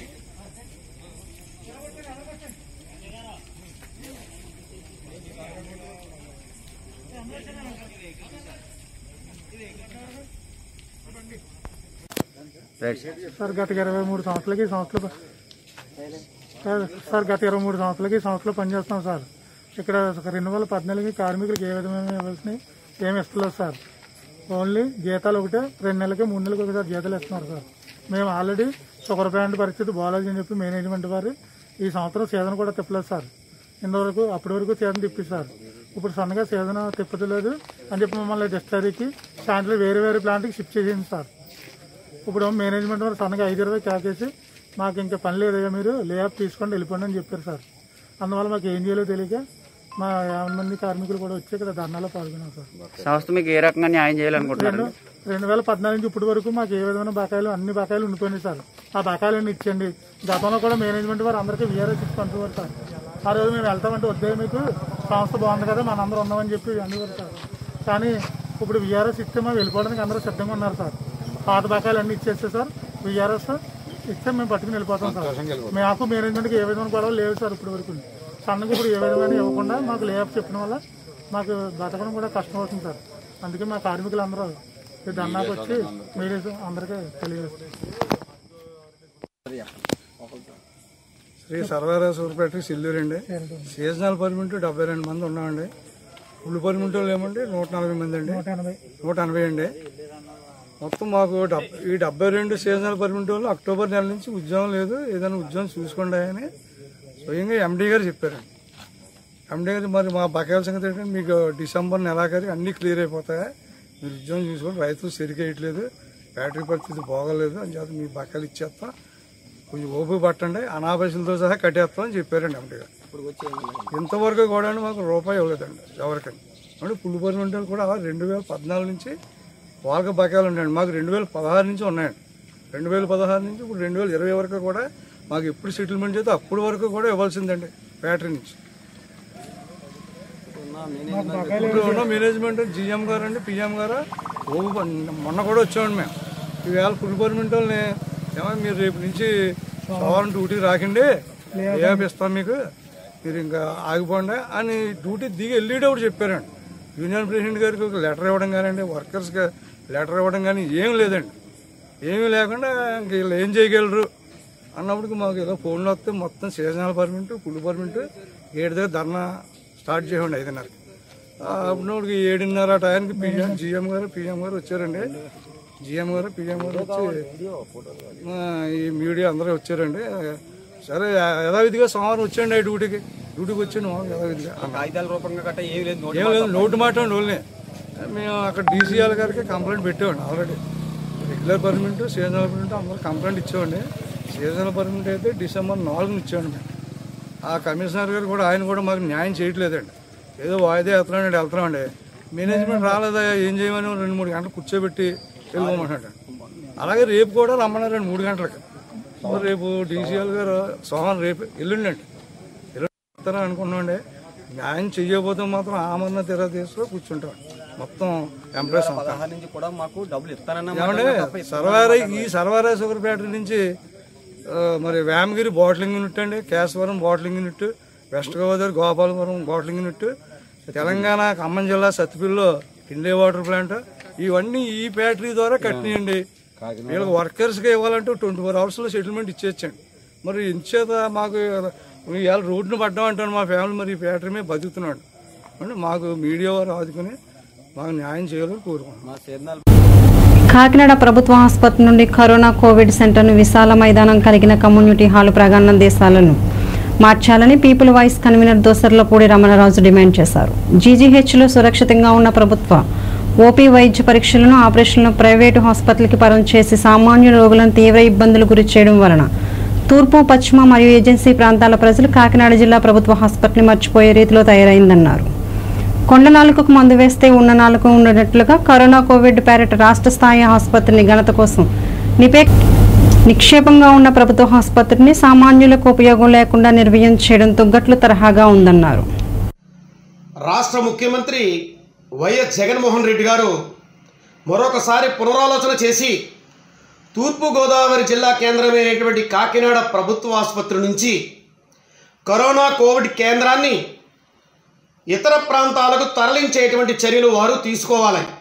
[SPEAKER 5] సార్ గత ఇరవై మూడు సంవత్సరాలకి ఈ సంవత్సరాలు సార్ సార్ గత ఇరవై మూడు సంవత్సరాలకి ఈ సంవత్సరాలు పనిచేస్తున్నాం సార్ ఇక్కడ రెండు వేల పద్నాలుగుకి కార్మికులకు ఏ విధమైన ఇవ్వాల్సినవి ఏమి ఇస్తలేదు సార్ ఓన్లీ జీతాలు ఒకటే రెండు నెలలకి మూడు నెలలకి ఒకసారి జీతాలు ఇస్తున్నారు సార్ మేము ఆల్రెడీ షుగర్ ప్లాంట్ పరిస్థితి బాగాలేదు అని చెప్పి మేనేజ్మెంట్ వారు ఈ సంవత్సరం సీజన్ కూడా తిప్పలేదు సార్ ఇంతవరకు అప్పటి వరకు సీజన్ తిప్పిస్తారు ఇప్పుడు సన్నగా సీజన్ తిప్పలేదు అని చెప్పి మమ్మల్ని డిస్టరీకి శాంతిలో వేరే వేరే ప్లాంట్కి షిఫ్ట్ చేసింది సార్ ఇప్పుడు మేనేజ్మెంట్ వారు సన్నగా ఐదు ఇరవై కాకేసి మాకు ఇంకా పని లేదయ్యా మీరు లేఅప్ తీసుకొని వెళ్ళిపోండి అని చెప్పారు సార్ అందువల్ల మాకు ఏం చేయాలో తెలియక మా యాభై మంది కార్మికులు కూడా వచ్చి ఇక్కడ ధర్నాలో పాల్గొన్నాం సార్
[SPEAKER 12] సంస్థ మీకు ఏ రకంగా న్యాయం చేయాలనుకుంటున్నారు
[SPEAKER 5] రెండు రెండు వేల పద్నాలుగు నుంచి ఇప్పటి వరకు మాకు ఏ విధమైన బకాయిలు అన్ని బకాయిలు ఉండిపోయినాయి సార్ ఆ బకాయిలన్నీ ఇచ్చండి గతంలో కూడా మేనేజ్మెంట్ వారు అందరికీ వీఆర్ఎస్ ఇచ్చి పంపేవారు సార్ ఆ రోజు మేము వెళ్తామంటే వద్దే మీకు సంస్థ బాగుంది కదా మనందరూ ఉన్నామని చెప్పి అనేవారు సార్ కానీ ఇప్పుడు విఆర్ఎస్ ఇస్తే మేము వెళ్ళిపోవడానికి అందరూ సిద్ధంగా ఉన్నారు సార్ పాత బకాయిలు అన్నీ ఇచ్చేస్తే సార్ విఆర్ఎస్ ఇస్తే మేము పట్టుకుని వెళ్ళిపోతాం సార్ మాకు మేనేజ్మెంట్కి ఏ విధమైన గొడవ లేవు సార్ ఇప్పుడు వరకు సన్నగా ఇప్పుడు ఏ విధమైన ఇవ్వకుండా మాకు లేఅప్ చెప్పిన వల్ల మాకు బతకడం కూడా కష్టం అవుతుంది సార్ అందుకే మా కార్మికులందరూ ఈ ధర్నాకు వచ్చి మీడియా అందరికీ తెలియజేస్తారు
[SPEAKER 8] శ్రీ సర్వారాజపేట సిల్లూరండి సీజనల్ పర్మిట్ డెబ్బై రెండు మంది ఉన్నామండి ఫుల్ పర్మిట్ వాళ్ళు ఏమండి నూట నలభై మంది అండి
[SPEAKER 5] నూట ఎనభై
[SPEAKER 8] నూట ఎనభై అండి మొత్తం మాకు డెబ్- ఈ డెబ్బై రెండు సీజనల్ పర్మిట్ వాళ్ళు అక్టోబర్ నెల నుంచి ఉద్యోగం లేదు ఏదైనా ఉద్యోగం చూసుకోండి అని స్వయంగా ఎండీ గారు చెప్పారు ఎండీ గారు మరి మా బకాయిల సంగతి ఏంటంటే మీకు డిసెంబర్ నెలాఖరి అన్నీ క్లియర్ అయిపోతాయి మీరు ఉద్యోగం చూసుకోండి రైతులు సరికేయట్లేదు బ్యాటరీ పరిస్థితి బాగోలేదు అని చేత మీ బకాయిలు ఇచ్చేస్తాం కొంచెం ఓపిక పట్టండి అనాపైసలతో సహా కట్టేస్తాం అని చెప్పారండి ఎండీ గారు ఇంతవరకు కూడా మాకు రూపాయి ఇవ్వలేదండి ఎవరికండి అంటే పుల్లు పర్మింటల్ కూడా రెండు వేల పద్నాలుగు నుంచి వాళ్ళకి బకాయిలు ఉన్నాయండి మాకు రెండు వేల పదహారు నుంచి ఉన్నాయండి రెండు వేల పదహారు నుంచి ఇప్పుడు రెండు వేల ఇరవై వరకు కూడా మాకు ఎప్పుడు సెటిల్మెంట్ చేస్తే అప్పటి వరకు కూడా ఇవ్వాల్సిందండి బ్యాటరీ నుంచి ఇప్పుడు ఉన్న మేనేజ్మెంట్ జిఎం గారు అండి పిఎం గారు ఓ మొన్న కూడా వచ్చామండి మేము ఈవేళ ఫుల్ పర్మిట్ వాళ్ళని ఏమో మీరు రేపు నుంచి సోమవారం డ్యూటీ రాకండి ఏం ఇస్తాం మీకు మీరు ఇంకా ఆగిపోండి అని డ్యూటీ దిగి వెళ్ళేటప్పుడు చెప్పారండి యూనియన్ ప్రెసిడెంట్ గారికి ఒక లెటర్ ఇవ్వడం కానివ్వండి వర్కర్స్కి లెటర్ ఇవ్వడం కానీ ఏం లేదండి ఏమీ లేకుండా ఇంక వీళ్ళు ఏం చేయగలరు అన్నప్పటికి మాకు ఏదో ఫోన్లో వస్తే మొత్తం సీజనల్ పర్మిట్ ఫుల్ పర్మిట్ ఏడు దగ్గర ధర్నా స్టార్ట్ చేయండి ఐదున్నరకి అప్పుడు ఏడున్నర టైంకి పిఎం జిఎం గారు పిఎం గారు వచ్చారండి జిఎం గారు పిఎం గారు వచ్చి ఆ, ఈ మీడియా అందరూ వచ్చారండి సరే యథావిధిగా సోమవారం వచ్చాండి ఆ డ్యూటీకి డ్యూటీకి వచ్చాను యథావిధిగా
[SPEAKER 7] కాగితాల రూపంగా గట్ట ఏమి లేదు
[SPEAKER 8] ఏం లేదు నోటు మాట అండి ఓన్లీ మేము అక్కడ డీసీఎల్ గారికి కంప్లైంట్ పెట్టామండి already regular permit seasonal permit అందరూ కంప్లైంట్ ఇచ్చామండి సీజనల్ పర్మిట్ అయితే డిసెంబర్ నాలుగున ఇచ్చామండి మేము ఆ కమిషనర్ గారు కూడా ఆయన కూడా మాకు న్యాయం చేయట్లేదండి ఏదో వాయిదా వెళ్తున్నామండి వెళ్తున్నామండి మేనేజ్మెంట్ రాలేదా ఏం చేయమని రెండు మూడు గంటలు కూర్చోబెట్టి వెళ్ళిపోమంటాడు అలాగే రేపు కూడా రమ్మన్నారండి మూడు గంటలకి మరి రేపు డీసీఎల్ గారు సోమవారం రేపు ఎల్లుండండి ఎల్లుండి అనుకున్నామండి న్యాయం చెయ్యకపోతే మాత్రం ఆమరణ తెరదీసులో కూర్చుంటాం మొత్తం ఎంప్లాయీస్ అంతా
[SPEAKER 7] పదహారు నుంచి కూడా మాకు డబ్బులు ఇస్తానన్న
[SPEAKER 8] ఏమంటే సర్వారై ఈ సర్వారై షుగర్ ఫ్యాక్టరీ నుంచి ఆ, మరి వేమగిరి బాటిలింగ్ యూనిట్ అండి Kesavaram bottling unit west Godavari Gopalapuram bottling unit Telangana Khammam జిల్లా సత్తిపిల్లో కిండే వాటర్ ప్లాంట్ ఇవన్నీ ఈ ఫ్యాక్టరీ ద్వారా కట్టినాయండి వీళ్ళకి వర్కర్స్గా ఇవ్వాలంటే ట్వంటీ ఫోర్ అవర్స్లో సెటిల్మెంట్ ఇచ్చేచ్చండి మరి ఇంచేత మాకు ఇవాళ రోడ్డును పడ్డాం అంటాను మా ఫ్యామిలీ మరి ఈ ఫ్యాక్టరీ మీద బతుకుతున్నాడు అంటే మాకు మీడియా వారు ఆదుకుని మాకు న్యాయం చేయాలని కోరుకుంటున్నాం
[SPEAKER 1] కాకినాడ ప్రభుత్వ ఆసుపత్రి నుండి కరోనా కోవిడ్ సెంటర్ను విశాల మైదానం కలిగిన కమ్యూనిటీ హాల్ ప్రాంగణ దేశాలను మార్చాలని people voice convener Dosarlapudi Ramanaraju demand చేశారు జీజీహెచ్లో సురక్షితంగా ఉన్న ప్రభుత్వ ఓపీ వైద్య పరీక్షలను ఆపరేషన్లను ప్రైవేటు హాస్పిటల్కి పరం చేసి సామాన్య రోగులను తీవ్ర ఇబ్బందులు గురి చేయడం వలన తూర్పు పశ్చిమ మరియు ఏజెన్సీ ప్రాంతాల ప్రజలు కాకినాడ జిల్లా ప్రభుత్వ హాస్పిటల్ని మర్చిపోయే రీతిలో తయారైందన్నారు కొండ నాలుకకు మందు వేస్తే ఉన్న నాలుక ఉన్నట్లుగా కరోనా కోవిడ్ పేరిట రాష్ట్ర స్థాయి ఆసుపత్రిని ఘనత కోసం నిపే నిక్షేపంగా ఉన్న ప్రభుత్వ ఆసుపత్రిని సామాన్యులకు ఉపయోగం లేకుండా నిర్వహణ చేయడం తుగ్గట్లు తరహాగా ఉందన్నారు
[SPEAKER 9] రాష్ట్ర ముఖ్యమంత్రి వైఎస్ జగన్మోహన్ రెడ్డి గారు మరొకసారి పునరాలోచన చేసి తూర్పుగోదావరి జిల్లా కేంద్రమైనటువంటి కాకినాడ ప్రభుత్వ ఆసుపత్రి నుంచి కరోనా కోవిడ్ కేంద్రాన్ని ఇతర ప్రాంతాలకు తరలించేటువంటి చర్యలు వారు తీసుకోవాలి